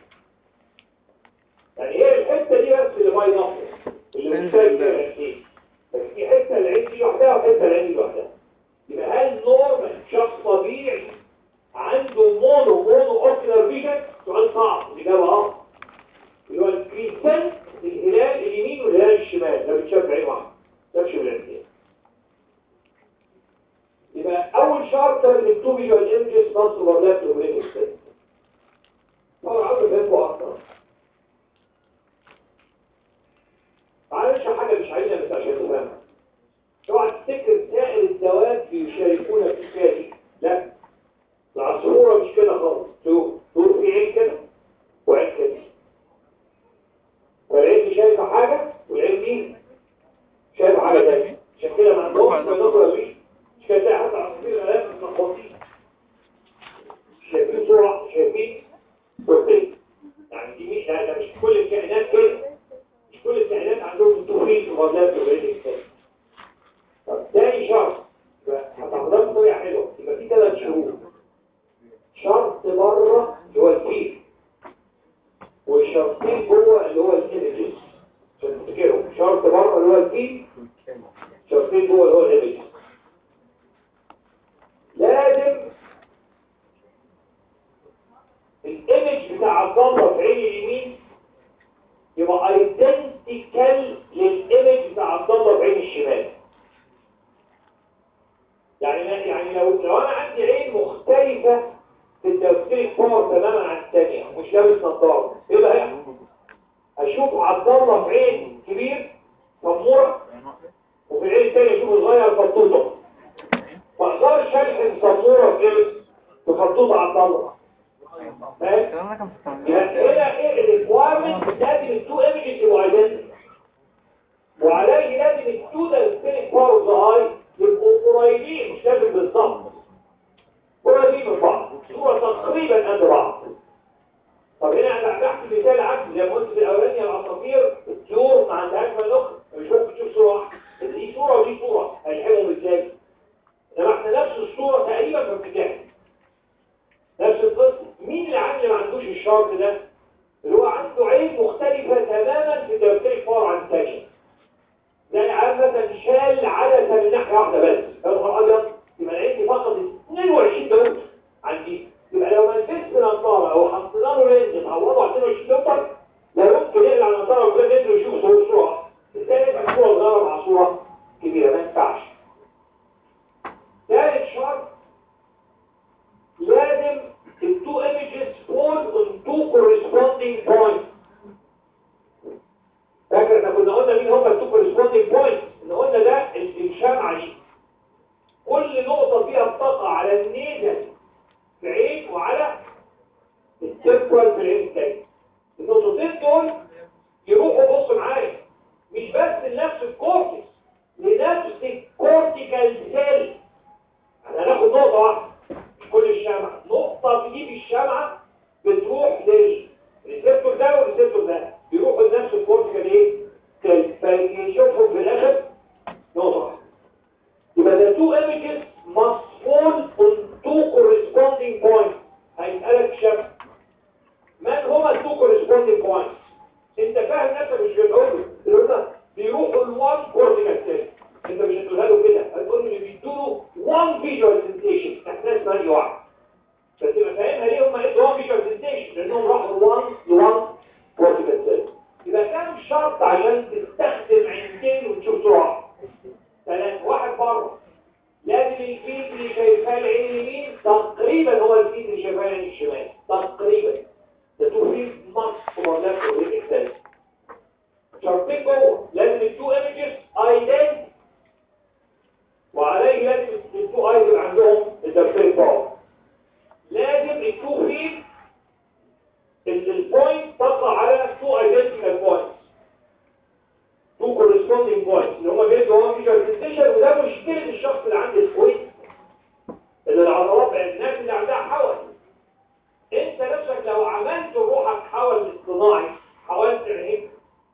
يعني هي الحته دي بس اللي باي نقص اللي مش شايف فيها العينين بس في حته العين دي لوحدها وحته العين دي لوحدها يبقى هل نورمال شخص طبيعي عنده مونو مونو اوكيولار فيجن سؤال صعب الاجابه اه اللي هو الكريسنت الهلال اليمين والهلال الشمال ده بيتشاف بعين واحده ده مش بالعينين يبقى اول شرط ان التو فيجوال ايمجز ماست اوفرلاب تو اكستنت طبعا عاوز افهمكم اكتر تعالى نشرح حاجه مش عايزها بس عشان تفهمها اوعى تفتكر سائر الدواب بيشاركونا في الفئه دي لا العصفوره مش كده خالص شوف دور في عين كده وعين كده والعين دي شايفه حاجه والعين دي شايفه حاجه تانيه عشان كده ما عندهمش بنظره دي مش كده تلاقي حتى عصافير الاف متلخبطين شايفين صوره شايفين صورتين يعني دي مش ده مش كل الكائنات كده مش كل الكائنات عندهم توفيق وغازات وغير كده طب تاني شرط يبقى هتاخدها بطريقه حلوه يبقى في ثلاث شروط شرط بره اللي هو الفيل وشرطين جوه اللي هو الايمجز عشان تفتكروا شرط بره اللي هو الفيل شرطين جوه اللي هو الايمجز لازم الايمج بتاع عبد الله في عين اليمين يبقى ايدنتيكال للايمج بتاع عبد الله في عين الشمال يعني يعني لو لو انا عندي عين مختلفه في التفكير باور تماما عن الثانيه ومش لابس نظاره ايه اللي هيحصل اشوف عبد الله في عين كبير سموره وفي العين الثانيه اشوف صغير خطوطه ما اقدرش الحق سموره في ايه في خطوطه عبد الله فاهم الكلام ده كان في يعني التمرين هنا ايه الريكوايرمنت لازم التو ايمجز يبقوا ايدنتيكال وعليه لازم التو ده سبيريت باورز اي يبقوا قريبين مش لازم بالظبط قريبين من بعض صورة تقريبا قد بعض طب هنا انا بحكي مثال عكسي زي ما قلت في الاولاني العصافير الطيور ما عندهاش مناخ مش ممكن تشوف صورة واحدة جوه لازم التو ايمجز ايدنتي وعليه لازم التو ايز يبقى عندهم الدبسين باور لازم التو فيد البوينت تقع على تو ايدنتيكال بوينتس تو كورسبوندينج بوينتس اللي هم بيدوا هو فيجوال سنسيشن وده مشكله الشخص اللي عنده سكويت اللي العضلات بقى الناس اللي عندها حول انت نفسك لو عملت روحك حول اصطناعي حاولت عينيك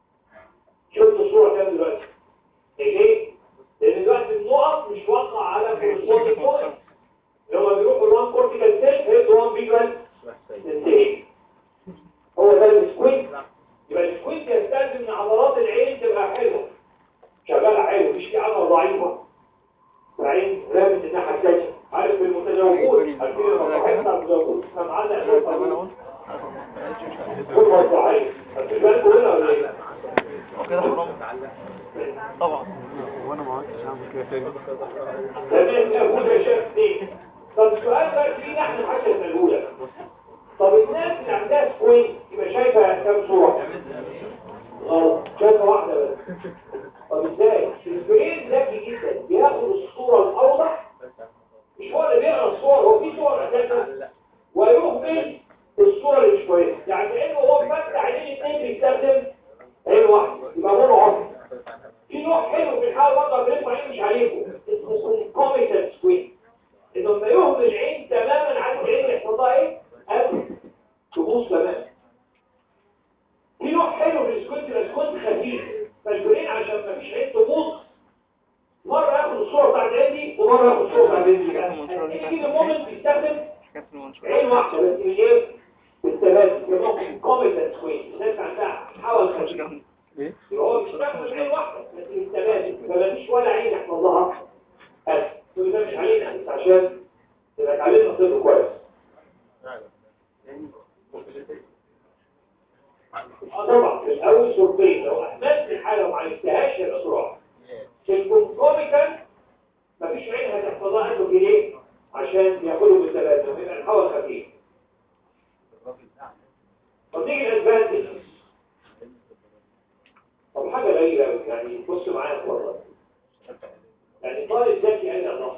شفت الصوره كام دلوقتي ليه؟ لان دلوقتي النقط مش واقعه على كورسبوندينج بوينت لما بيروحوا الوان كورتيكال سيل هيدوا وان فيجوال سنسيشن هو ده السكويت يبقى السكويت يستلزم ان عضلات العين تبقى حلوه شغاله حلو مش في عضله ضعيفه العين رامت الناحيه الثانيه عارف المتزوجون عارفين المصاحب بتاع المتزوجون احنا معانا زي ما انا اساسا قلت كل مصاحب عارفين بالكم هنا ولا ايه؟ هو كده حرام طبعا وانا ما عدتش اعمل كده تاني تمام يا ابويا يا شيخ ايه؟ طب السؤال بقى فينا احنا الحاجه الاولى طب الناس اللي عندها سكويت يبقى شايفه كام صوره؟ غلط شايفه واحده بس طب ازاي؟ البرين ذكي جدا بياخد الصوره الاوضح مش هو اللي بيقرا الصور هو في صور اساسا ويهمل الصوره اللي مش كويسه يعني كانه هو فتح عينين الاثنين بيستخدم عين واحده يبقى لونه عمر في نوع حلو في الحاله برضه بنرفع عين مش عليكم اسمه كوميتال سكوين انه لما يهمل العين تماما عن العين يحصل لها ايه؟ قبل تبوظ تماما في نوع حلو في السكوينت السكوينت خفيف فالبرين عشان ما فيش عين تبوظ مرة ياخد الصورة بتاعت عندي ومرة ياخد الصورة بتاعت عندي يجي المومنت بيستخدم حكايه المنشور عين واحدة بس من ايه؟ بالتبادل يبقى كوميتال سكوين الناس عندها حول خفيف ايه يبقى هو بيستخدم عين واحدة بس بالتبادل فما فيش ولا عين يحصل لها قلب تقول ده مش علينا بس عشان تبقى اتعلمنا طب كويس اه طبعا في الاول صورتين لو اهملت الحاله وما عالجتهاش هيبقى صراع في الكونكوميتال مفيش عين هتحفظ لها عنده جنيه عشان ياخدوا بالتبادل ويبقى الهواء خفيف طب نيجي الادفانتج طب حاجه غريبه قوي يعني بص معايا والله يعني طالب ذكي عين النص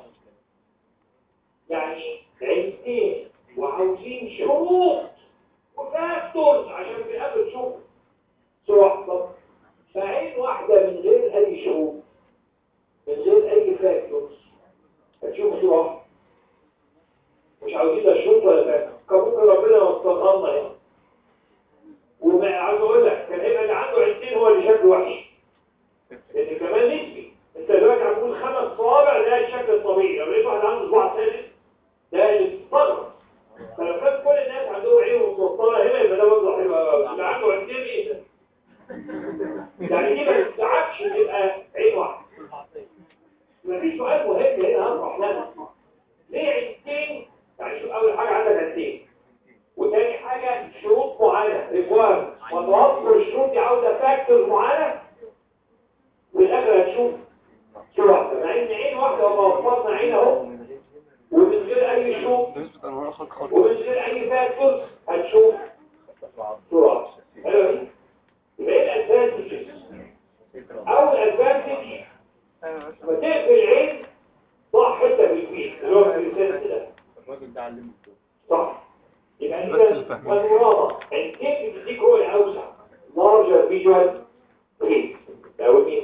يعني عينتين وعاوزين شروط وفاكتورز عشان في الاخر تشوف صراحة طب فعين واحدة من غير اي شروط من غير اي فاكتورز هتشوف صراحة مش عاوزين لا شروط ولا فاكتور كان ممكن ربنا يوصلها لنا يعني وما عاوز اقول لك كان هيبقى اللي عنده عينتين هو اللي شكله وحش لان كمان نسبي انت دلوقتي عم تقول خمس صوابع ده الشكل الطبيعي لو لقيت واحد عنده صباع ثالث ده اللي بتستغرب فلو كان كل الناس عندهم عين متوصله هنا يبقى ده برضه حلو قوي اللي عنده عينتين ايه ده؟ يعني دي ما تستعبش تبقى عين واحده مفيش سؤال مهم هنا هنروح لنا ليه عينتين؟ يعني شوف اول حاجه عندك عينتين وتاني حاجه شروط معينه ريكوار وتوفر الشروط دي عاوزه فاكتورز معينه والاخر هتشوف صوره واحده مع ان عين واحده وما وفرنا عين اهو ومن غير اي شروط نسبة انواع خلق خلق ومن غير اي فاكتور هتشوف صورة حلو دي يبقى ايه الادفانتجز اول ادفانتج ايوه لما تقفل العين ضع حته في الفيل اللي هو في اللسان كده الراجل ده علمه صح يبقى بس اذا الفهم. والمرابط الكيف بتديك هو الاوسع larger visual field ده اول ميزه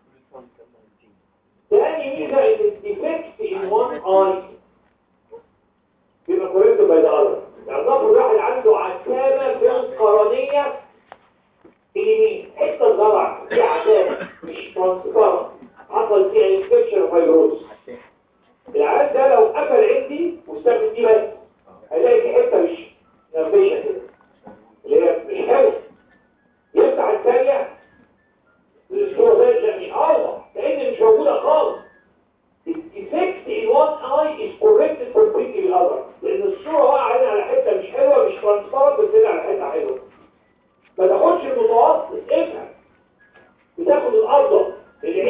تاني ميزه ان الديفكت in one eye بيبقى corrected by the other يعني ضرب الواحد عنده عتابة في القرنية اليمين حتة زرع في عتابة مش ترانسفير حصل فيها انفكشن وفيروس العيان ده لو قفل عندي واستخدم دي بس هيلاقي في حتة مش نرفيشة كده اللي هي مش حلوة يفتح الثانية الصورة ده لا مش أوضح لأن مش موجودة خالص الديفكت in one eye is corrected completely بالأذر لأن الصورة واقعة هنا على حتة مش حلوة مش ترانسفيرنت بس هنا على حتة حلوة ما تاخدش المتوسط افهم بتاخد الأفضل اللي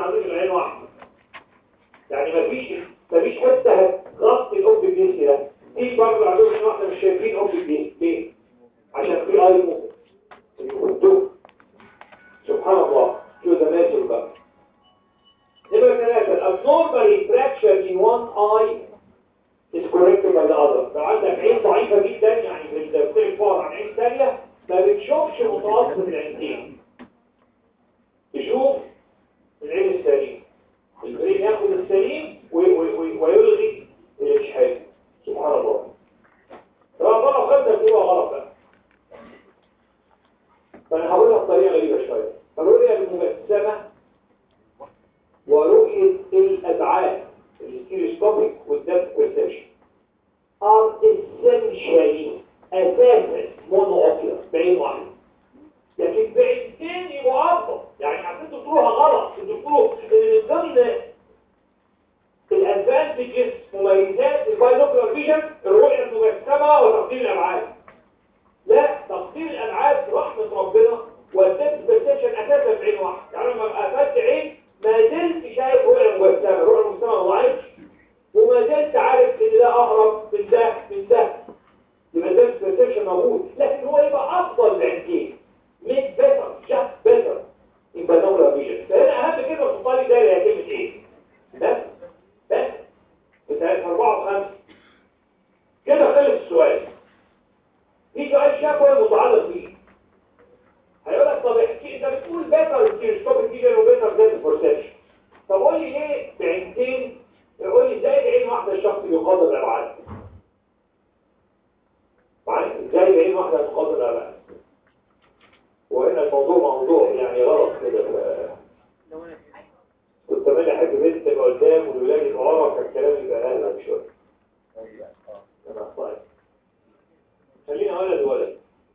عندوش غير عين واحده يعني مفيش مفيش حته هتغطي الاوبتيك ديسك ده في برضه عندهم عين واحده مش شايفين اوبتيك ديسك ليه؟ عشان في اي موفمنت الدكتور سبحان الله شو ده ماشي بقى نمرة ثلاثة الابنورمال ريتراكشن in one eye is corrected by the other لو عندك عين ضعيفة جدا يعني في الدكتور فار عن عين ثانية ما بتشوفش متوسط العينتين تشوف العين السليم العين ياخد السليم و- و- و- ويلغي اللي مش حلو سبحان الله ربنا خدنا بتبقى غلط بقى فانا هقولها بطريقه غريبه شويه الرؤيه المجسمه ورؤيه الابعاد التلسكوبيك والدب والسيرش are essentially اساسا مونو اوكيولار بعين واحده لكن بعينتين يبقوا افضل يعني عشان انتوا تقولوها غلط انتوا تقولوا ان من ضمن الادفانتجز مميزات الباينوكلر فيجن الرؤيه المجسمه وتقدير الابعاد لا تقدير الابعاد رحمه ربنا والدبس برسبشن اساسا بعين واحده يعني لما ابقى قفلت عين ما زلت شايف رؤيه مجسمه الرؤيه المجسمه ما ضاعتش وما زلت عارف ان ده اقرب من ده من ده يبقى الدبس برسبشن موجود لكن هو يبقى افضل بعينتين make better just better in binocular vision فهنا اهم كلمه في الطالب ده هي كلمه ايه بس بس بتاعت أربعة وخمسة كده خلص السؤال في سؤال شافوي متعلق بيه هيقول لك طب احكي انت بتقول بيتر التلسكوبيك فيجن وبيتر ديت بورسبشن طب قول لي ليه بعينتين يقول لي ازاي بعين واحده الشخص بيقدر الابعاد معايا ازاي بعين واحده تقدر الابعاد وهنا الموضوع موضوع يعني غلط كده ف- كنت باجي احب بنت تبقى قدام والولاد يبقى ورا فالكلام يبقى اهلا شويه أنا طيب خلينا ولد ولد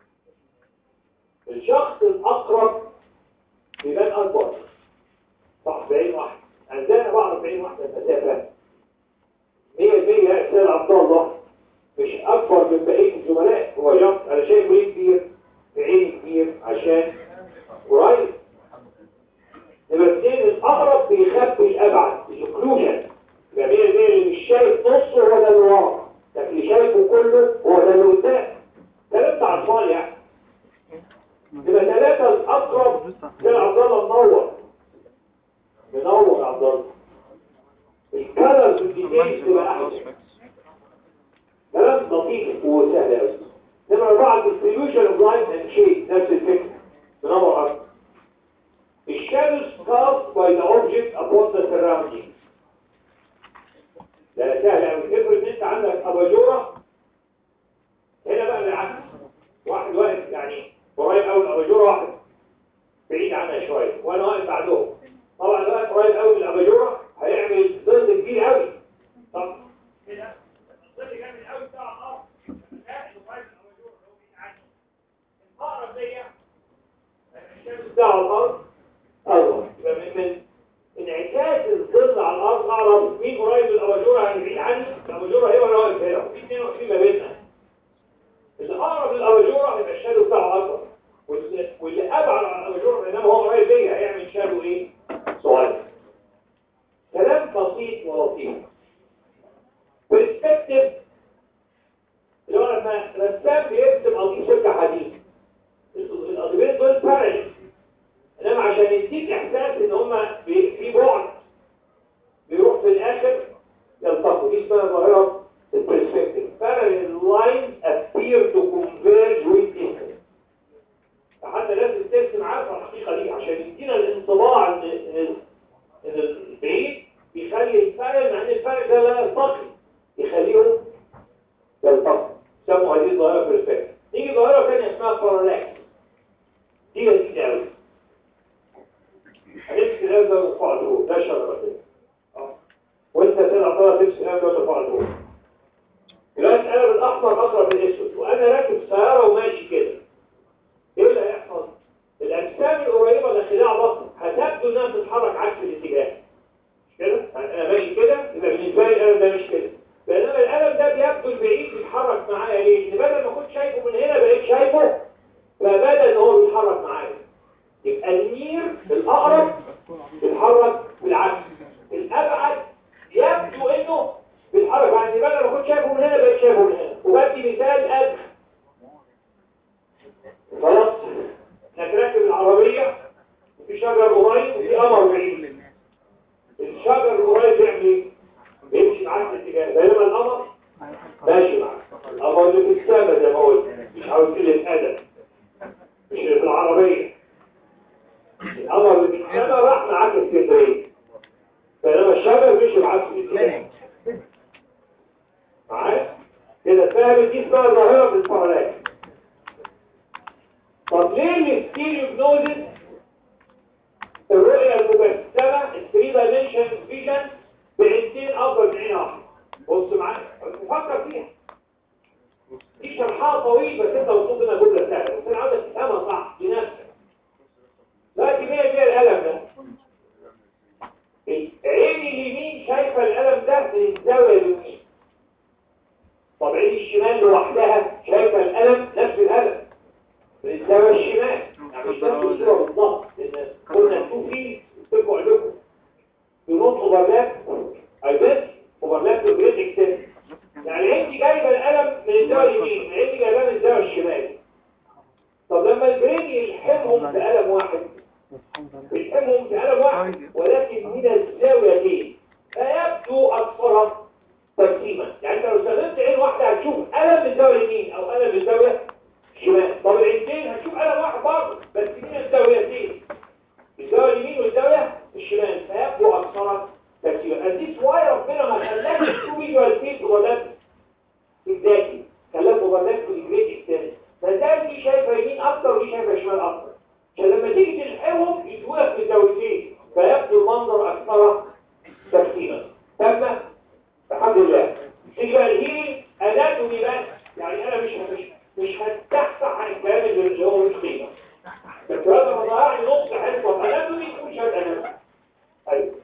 الشخص الاقرب بيبان اكبر صح بعين واحد عندنا بعض بعين واحده المسافه 100% احسان عبد الله مش اكبر من بقيه الزملاء هو شخص انا شايف ليه كبير بعين كبير عشان قريب نمرة اتنين الأقرب بيخبي الأبعد الإكلوجن يبقى مية المية اللي مش شايف نصه هو ده اللي ورا لكن اللي شايفه كله هو ده اللي قدام كلام بتاع أطفال يعني يبقى ثلاثة الأقرب كان عبد الله منور منور يا عبد الله الكلر في الديتيلز تبقى أحسن كلام لطيف وسهل أوي نمرة أربعة distribution of light and shade نفس الفكرة منور أكتر The shadows cast by the object upon the surrounding. لا سهل قوي افرض ان انت عندك اباجوره هنا بقى بالعكس واحد واقف يعني قريب قوي الاباجوره واحد بعيد عنها شويه وانا واقف بعدهم طبعا اللي واقف قريب قوي من الاباجوره هيعمل ظل كبير قوي طب كده الظل جامد قوي بتاع الارض لا اللي قريب من الاباجوره اللي هو بعيد عني الاقرب ليا الشمس بتاع الارض أرض يبقى من من انعكاس الظل على الأرض أعرف مين قريب من الأباجورة يعني بعيد عني الأباجورة هي وأنا واقف هنا وفي 22 ما بيننا اللي أقرب للأباجورة هيبقى الشادو بتاعه أكبر واللي, واللي أبعد عن الأباجورة بينما هو قريب ليا هيعمل شادو إيه؟ صغير كلام بسيط ولطيف برسبكتيف اللي هو لما رسام بيرسم قضيب سكة حديد القضيبين دول بارل انما عشان يديك احساس ان هما بي- في بعد بيروح في الاخر يلتقوا دي اسمها ظاهره البرسبكتيف parallel lines appear to converge with distance فحتى لازم ترسم عارفه الحقيقه دي عشان يدينا الانطباع ان ان ان البعيد بيخلي الفرق مع ان الفرق ده لا يلتقي يخليهم يلتقوا سموا هذه الظاهره برسبكتيف نيجي ظاهره ثانيه اسمها بارالاكس دي لذيذه قوي هنمسك الآن ده ونرفع لفوق ده شجرة كده اه وانت تلعب بقى تمسك الآن ده ونرفع لفوق دلوقتي انا بالاحمر اقرب من الاسود وانا راكب سيارة وماشي كده ايه اللي هيحصل؟ الاجسام القريبة لخلاع بطن هتبدو انها بتتحرك عكس الاتجاه مش كده؟ يعني انا ماشي كده يبقى بالنسبة لي القلم ده مش كده بينما القلم ده بيبدو البعيد بيتحرك معايا ليه؟ ان بدل ما كنت شايفه من هنا بقيت شايفه فبدا ان هو بيتحرك معايا يبقى النير الأقرب بيتحرك في قريب وفي قمر بعيد الشجر القريب بيعمل ايه؟ بيمشي معاك في الاتجاه بينما القمر ماشي معاك القمر اللي في السما زي ما قلت مش عاوز كلمة أدب مش اللي في العربية القمر اللي في السما راح معاك اسكندرية بينما الشجر مشي معاك في الاتجاه معايا؟ كده فاهم دي اسمها ظاهرة في الفرلات طب ليه الستيريوجنوزس الرؤية المجسمة الثري دايمنشن فيجن بعينتين افضل من عين واحدة بص معايا فكر فيها دي شرحها طويل بس انت وصلت لنا جملة سهلة بس انا عاوزك تفهمها صح لنفسك دلوقتي هي فيها القلم ده العين اليمين شايفة القلم ده من الزاوية اليمين طب عين الشمال لوحدها شايفة القلم نفس القلم من الزاوية الشمال يعني مش نفس الصورة بالظبط لأن قلنا تو في تبقوا عندكم ينط اوفرلاب ايبس اوفرلاب تو جريد اكستنس يعني انت جايبه القلم من الزاويه اليمين انت جايباه من الزاويه الشمال طب لما البرين يلحمهم بقلم واحد يلحمهم بقلم واحد ولكن من الزاويتين فيبدو اكثرها تقسيما يعني انت لو استخدمت عين واحده هتشوف قلم من الزاويه اليمين او قلم من الزاويه الشمال طب العينتين هتشوف قلم واحد برضه بس من الزاويتين الزاويه اليمين والزاويه الشمال فيبدو اكثر ترتيبا اديك واي ربنا ما خلاكش تو فيجوال فيس اوفرلاب الذاتي خلاك اوفرلاب في الجريد اكستنس فده دي شايفه يمين اكتر ودي شايفه شمال اكتر عشان لما تيجي تلحقهم يدولك في الزاويتين فيبدو المنظر اكثر ترتيبا تم الحمد لله تيجي بقى الهيلينج اناتومي بس يعني انا مش مش مش هتحصح عن الكلام اللي هو مش قيمه بس هذا مضاعي نص حلوة اناتومي مش هاد اناتومي ايوه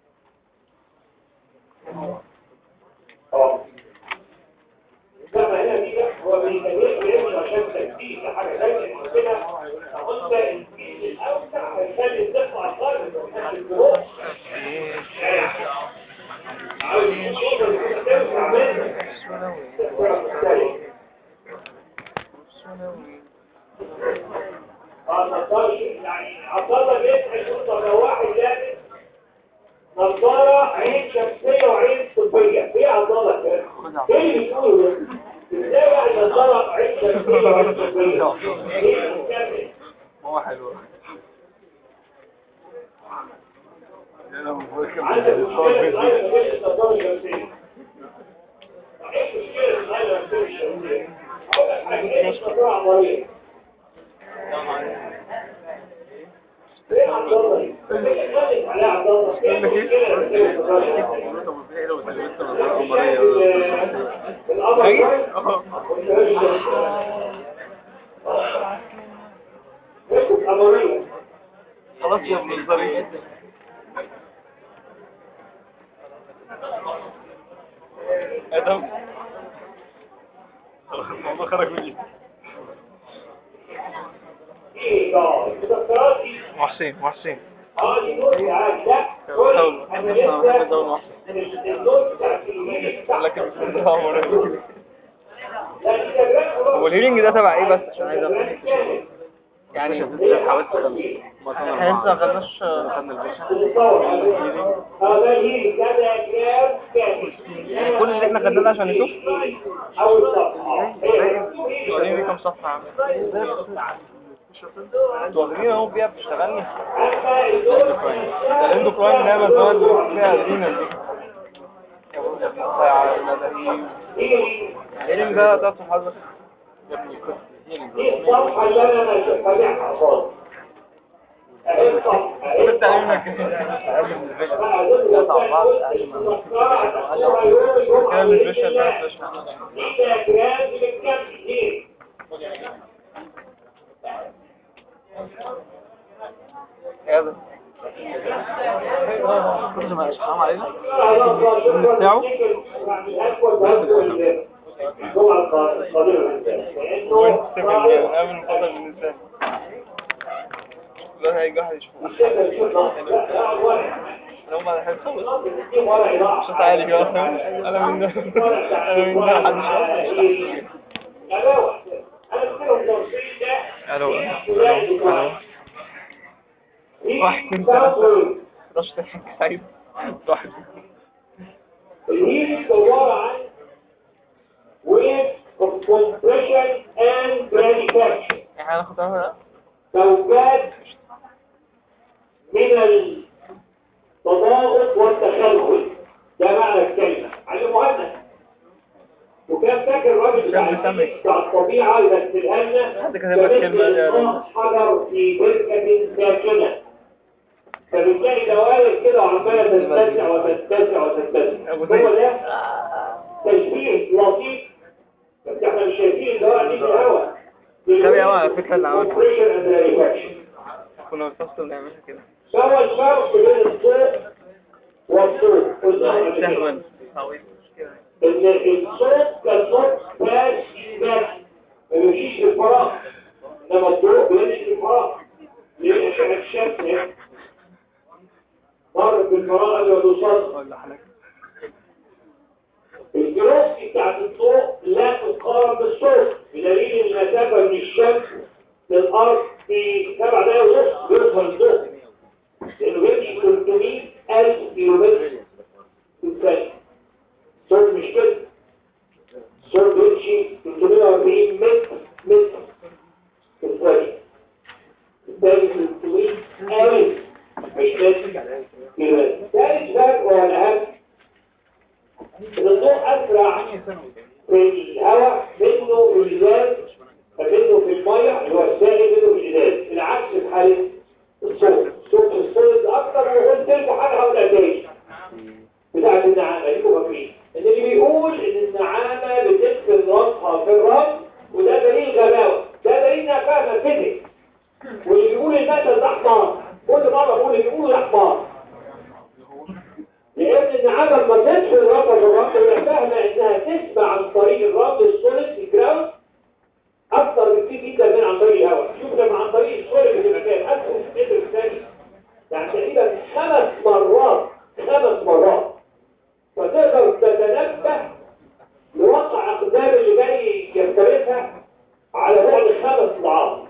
اه لما هنا دي بقى هو بيتجاهل بيمشي عشان تكتيك حاجه ثانيه كده فقلت الفيل الاوسع هيخلي الدفع الخارج ويخلي الجروح عاوز يوصل لكده توسع منه اه نضارة يعني عضلة جسم يوصل لو واحد لابس نضارة عين شمسية وعين طبية ايه عضلة كده؟ ايه اللي بتقوله ده؟ ازاي يعني نضارة عين شمسية وعين طبية؟ ايه اللي بتعمل؟ هو حلو يا لو هو كان عندك مشكلة بيتصور صغيرة في النضارة الشمسية ايه المشكلة صغيرة في الشمسية؟ اقول لك حاجة ايه النضارة عمرية؟ ايه عضلة دي؟ ايه اللي عليها عضلة؟ ايه المشكلة اللي في النضارة الشمسية؟ لو لبست نظارة قمرية خلاص يا ابن الظريف ادم خلاص الموضوع خرج مني محسن محسن لكن هو الهيلينج ده تبع ايه بس عشان عايز افهم يعني حاولت احنا لسه ما خدناش خدنا الباشا يعني كل اللي احنا خدناه ده عشان نشوف وريني دي كام صفحة عامل انتوا واخدين اهو بيها بتشتغلني ده الاندوكراين ده بس هو اللي فيها ادرينال دي يا ابو يا ساعة المدني الهيلينج ده ده حضرتك يا ابني كنت دي الصفحة اللي انا ما شفتها خالص اهي الصفحة اهي كنت علمك كام الفيشل ده فيشل ايه ده كل ما اشحام علينا بتاعه وانت سيبك من قبل الفضل من الانسان لا هيجي واحد يشوفه انا هم على حاجه خلص صوت عالي كده فاهم انا من ده انا من ده محدش الو الو الو واحد اتنين sound تلاتة wave. رش تضحك سعيد واحد الهيت عبارة عن wave of compression and manufacture يعني هناخد هنا موجات من التضاغط والتخلخل ده معنى الكلمة على مهند وكان فاكر الراجل بتاع كان بيسمي. الفيزيك بتاع الطبيعة يمثلها لنا حد كتب لك كلمة كمثل يا إلقاء حجر في بركة ساكنة فبتلاقي دوائر كده وعمالة تتسع وتتسع وتتسع أبو هو زيد ده تشبيه لطيف بس احنا مش شايفين الدواء دي في الهواء ده بيعمل على فكرة اللي عملته. Compression and manufacture. كنا بنفصل نعملها كده ما هو الفرق بين الصوت والصوت قلنا قبل كده. سهوا أو إيه المشكلة ان الصوت كصوت باس باس ما بيمشيش في الفراغ انما الضوء بيمشي في الفراغ ليه عشان الشمس هنا مرت بالفراغ قبل ما توصل ولا حضرتك الجلوسي بتاعت الضوء لا تقارن بالصوت بدليل ان المسافه من الشمس للارض في سبع دقايق ونص بيوصل الضوء لانه بيمشي 300 الف كيلومتر في الثانيه الصوت مش كده الصوت بيمشي 340 متر متر في الثانيه الثاني 300 الف مش متر كيلومتر ثالث فرق وهو الاهم ان الضوء اسرع في الهواء منه في الازاز منه في الميه اللي هو السائل منه في الازاز العكس في حاله الصوت الصوت في الصوت اكتر وقلت لكم حاجه هقولها تاني بتاعت النعامه دي فاكرين ان اللي بيقول ان النعامه بتدفن راسها في الرمل وده دليل غباوه ده دليل انها فاهمه فيزيك واللي بيقول المثل ده حمار كل مره بقول اللي بيقوله ده حمار لأن النعامة لما تدخل ربط الرمل هي فاهمة إنها تسمع عن طريق الرمل السوليد الجراوند أكتر بكتير جدا من عن طريق الهواء شوف لما عن طريق السوليد في مكان أدخل في المتر الثاني يعني تقريبا خمس مرات خمس مرات فتقدر تتنبه لوقع أقدام اللي جاي يختلفها على بعد خمس أضعاف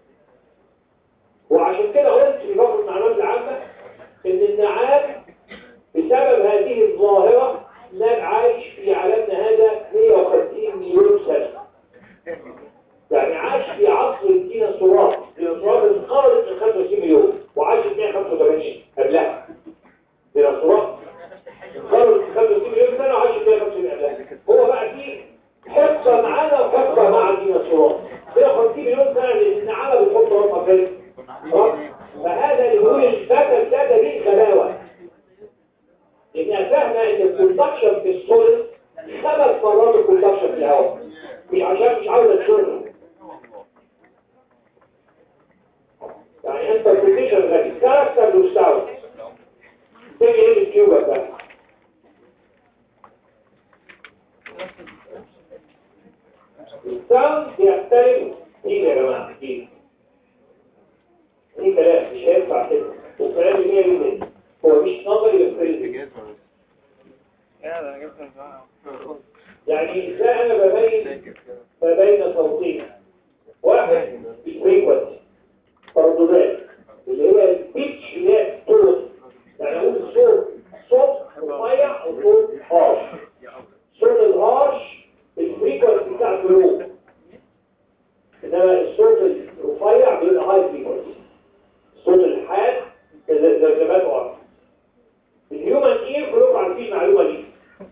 وعشان كده قلت في فقرة المعلومات العامة إن النعام بسبب هذه الظاهرة لا عايش في عالمنا هذا 150 مليون سنة يعني عاش في عصر الديناصورات الديناصورات انقرضت من 25 مليون وعاش 285 قبلها ديناصورات انقرضت من 25 مليون سنة وعاش 285 قبلها هو بقى في حقبة معانا وحقبة مع الديناصورات 150 مليون سنة لأن النعامة بتحط راسها فين؟ رأس. فهذا اللي بيقول الفتى ده دي غباوة لانها فاهمه ان الكونتاكشن في السوليد خمس مرات الكونتاكشن في الهواء مش عشان مش عاوزه تشرب يعني انت بريتيشن غبي كاركتر مستوى تيجي ايه الكيوبا بقى الساوند بيختلف ايه يا جماعه ايه ايه كلام مش هينفع كده والكلام اللي هي اللي هو مش نظري بس فيزيك يا ده أنا جبت من يعني ازاي انا ببين ما بين صوتين واحد الفريكونسي ترددات اللي هي البيتش اللي هي الصوت يعني اقول الصوت صوت رفيع وصوت هارش صوت الهارش الفريكونسي بتاعته لو انما الصوت الرفيع بيبقى هاي فريكونسي الصوت الحاد ذبذباته اكتر الهيومن اير كلكم عارفين المعلومه دي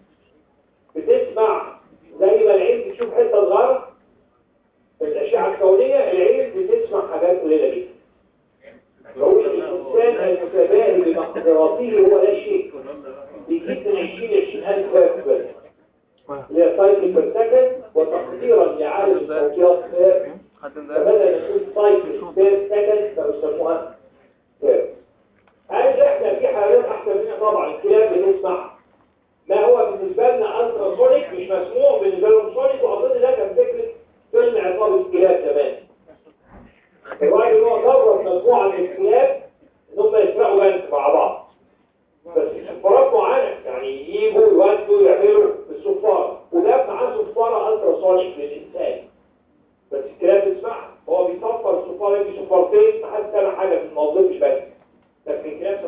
بتسمع زي ما العين بتشوف حته صغيره في الاشعه الكونيه العين بتسمع حاجات قليله جدا بقول الانسان المتباهي بمقدراته هو لا شيء بيجيب من 20 20000 هرتز بس اللي هي سايكل بير سكند وتقديرا لعدد الصوتيات هرتز حد ده فبدأ يكون سايكل بير سكند فبيسموها هرتز هل احنا في حالات احسن منها طبعا الكلاب بنسمع ما هو بالنسبه لنا الترا سونيك مش مسموع بالنسبه لهم سونيك واظن ده كان فكره فيلم عصابه الكلاب زمان الراجل هو درب مجموعه من الكلاب ان هم يسرقوا بنك مع بعض بس صفارات معينه يعني يجيبوا يودوا يعملوا الصفاره وجاب معاه صفاره الترا سونيك للانسان بس الكلاب بتسمعها هو بيصفر الصفاره دي صفارتين ما حدش سامع حاجه في الموضوع مش بس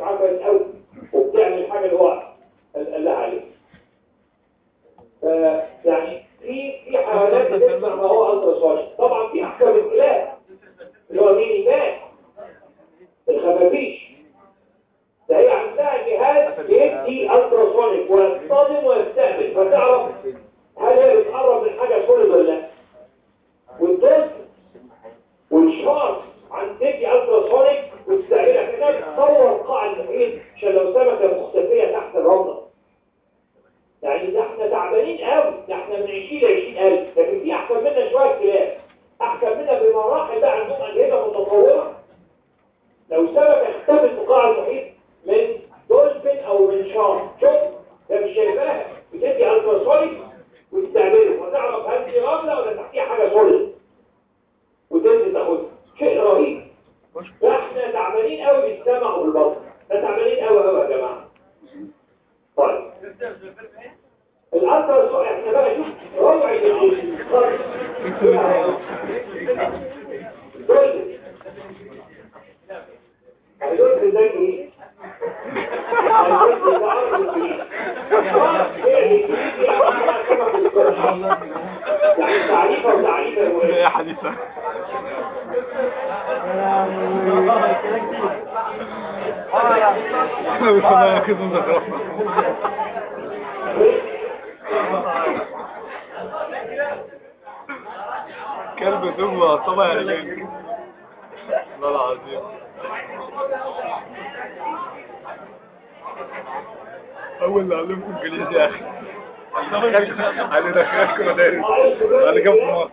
معاه كويس قوي وبتعمل الحاجه اللي هو قال قال لها عليها ف- يعني في في حيوانات بتسمع ما هو التراسونيك طبعا في احكام الكلاب اللي هو مين يبان الخفافيش ده هي عندها جهاز بيدي التراسونيك ويصطدم ويستقبل فتعرف هل هي بتقرب من حاجه سوليد ولا لا والدولفين والشارك عن تدي التراسونيك وتستقبلها كانها بتصور قاع المحيط عشان لو سمكه مختفيه تحت الرمله يعني ده احنا تعبانين قوي ده احنا من 20 ل 20000 لكن في احسن منا شويه كلاب احسن منا بمراحل بقى عندهم اجهزه متطوره لو سمكه اختفت في قاع المحيط من دولفين او من شارك شوف ده مش شايفاها بتدي التراسونيك وتستعمله وتعرف هل دي رمله ولا تحتيها حاجه سوليد وتنزل تاخدها شيء رهيب ده احنا تعبانين قوي بالسمع وبالبصر ده تعبانين قوي قوي يا جماعه طيب الأثر سوء احنا بقى شوف روعي الخرج دول دول زي ايه؟ يعني تعريفه وتعريفه يا حديثة انا مش انا كده مزخرفة كلب دوب طبعا يا رجال والله العظيم اول اللي علمكم انجليزي يا اخي علي دخلكم مدارس علي جنب مصر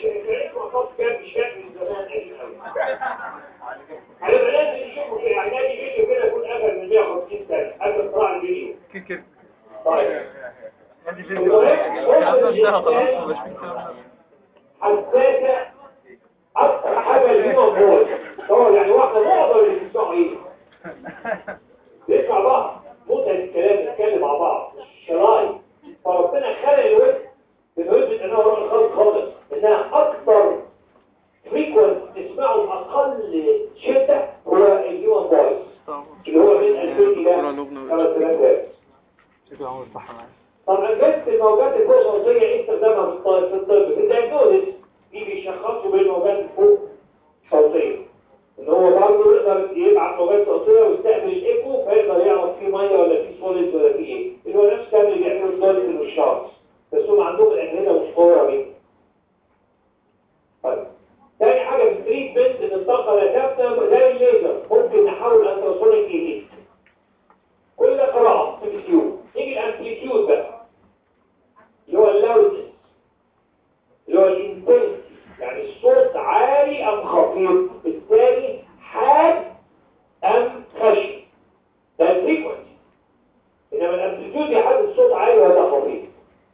على بلاد يشوفوا في اعداد فيديو كده يكون اقل من 150 سنه قبل اختراع الفيديو كده كده طيب عندي فيديو يا عم انتهى خلاص مش في كلام حساسه اكتر حاجه اللي هو بول هو يعني واحده معظم اللي بيسمعوا ايه بيسمع بعض متعه الكلام نتكلم مع بعض شرايط فربنا خلق الود بنثبت انها راجل خالص خالص انها اكتر فريكونت تسمعه باقل شده هو الهيومن فويس اللي هو من 2000 الى 5000 هرتز كده عمر صح معايا طبعا جت الموجات الفوق صوتية ايه استخدامها في الطب في الطب في الدايجنوزس دي بيشخصوا بين الموجات الفوق صوتية ان هو برضه يقدر يبعت موجات صوتية ويستقبل الايكو فيقدر يعرف فيه ميه ولا فيه سوليد ولا فيه ايه اللي هو نفس الكلام اللي بيعملوا الدولفين والشاركس بس هم عندهم الاجهزة مش قوية بيه طيب تاني حاجة في التريتمنت ان الطاقة لا تفنى زي الليزر ممكن نحول التراسونيك لهيت كل ده قراءة في الكيو نيجي الامبليتيود بقى اللي هو اللاودنس اللي هو الانتنسي يعني الصوت عالي ام خفيف بالتالي حاد ام خشن ده الفريكونسي انما الامبليتيود يحدد الصوت عالي ولا خفيف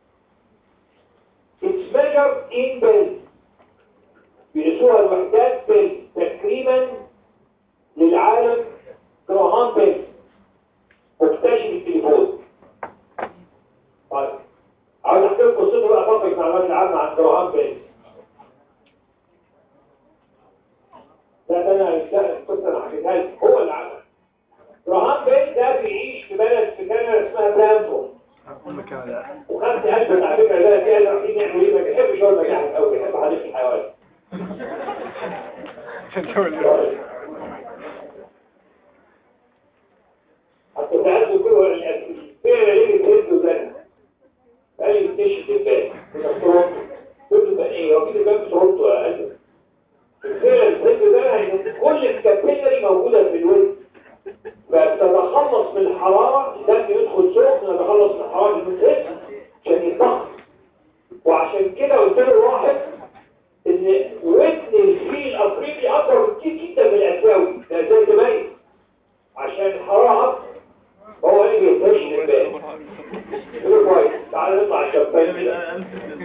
It's measured in bells بيقيسوها الوحدات بيل تقريبا للعالم جراهام بيل مكتشف التليفون طيب عاوز احكي لكم قصته بقى فقط المعلومات العامه عن جراهام بيل لا ده انا لا القصه انا حكيتها لكم هو اللي عمل جراهام بيل ده بيعيش في بلد في كندا اسمها برانفورد قلنا كده يا اخي وخدت اثبت على فكره البلد دي قال رايحين نعمل ايه ما بيحبش هو المجاعه قوي بيحب حديقه الحيوان عشان تقول لي حتى سألته كله فعلا ليه بتهزه ده قال لي بتكتشف الباب في تورونتو قلت له بقى ايه هو في باب في تورونتو يا قلبي فعلا الهز ده ان كل الكابيلري موجوده في الود فبتتخلص من الحراره الدم يدخل سخن يتخلص من حراره الجسم عشان يتضخم وعشان كده قلت له واحد ان ودن الفيل الافريقي اكبر بكتير جدا من الاسيوي ده ازاي تبين عشان الحراره اكتر هو قال لي بيتهش الباب قلت له كويس تعالى نطلع الشباك كده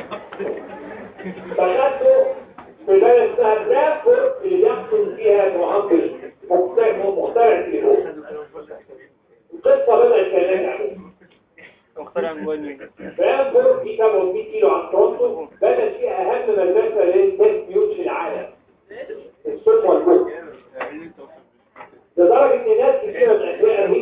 فخدته في بلد اسمها برافورد اللي بيحصل فيها معقل مخترع مخترع التليفون القصه بدات كانت عليه مخترع موبايل مين برانفورد دي 700 كيلو عن تورونتو بدأت فيها أهم مدرسة للتست ميوت في العالم الصوت والبوك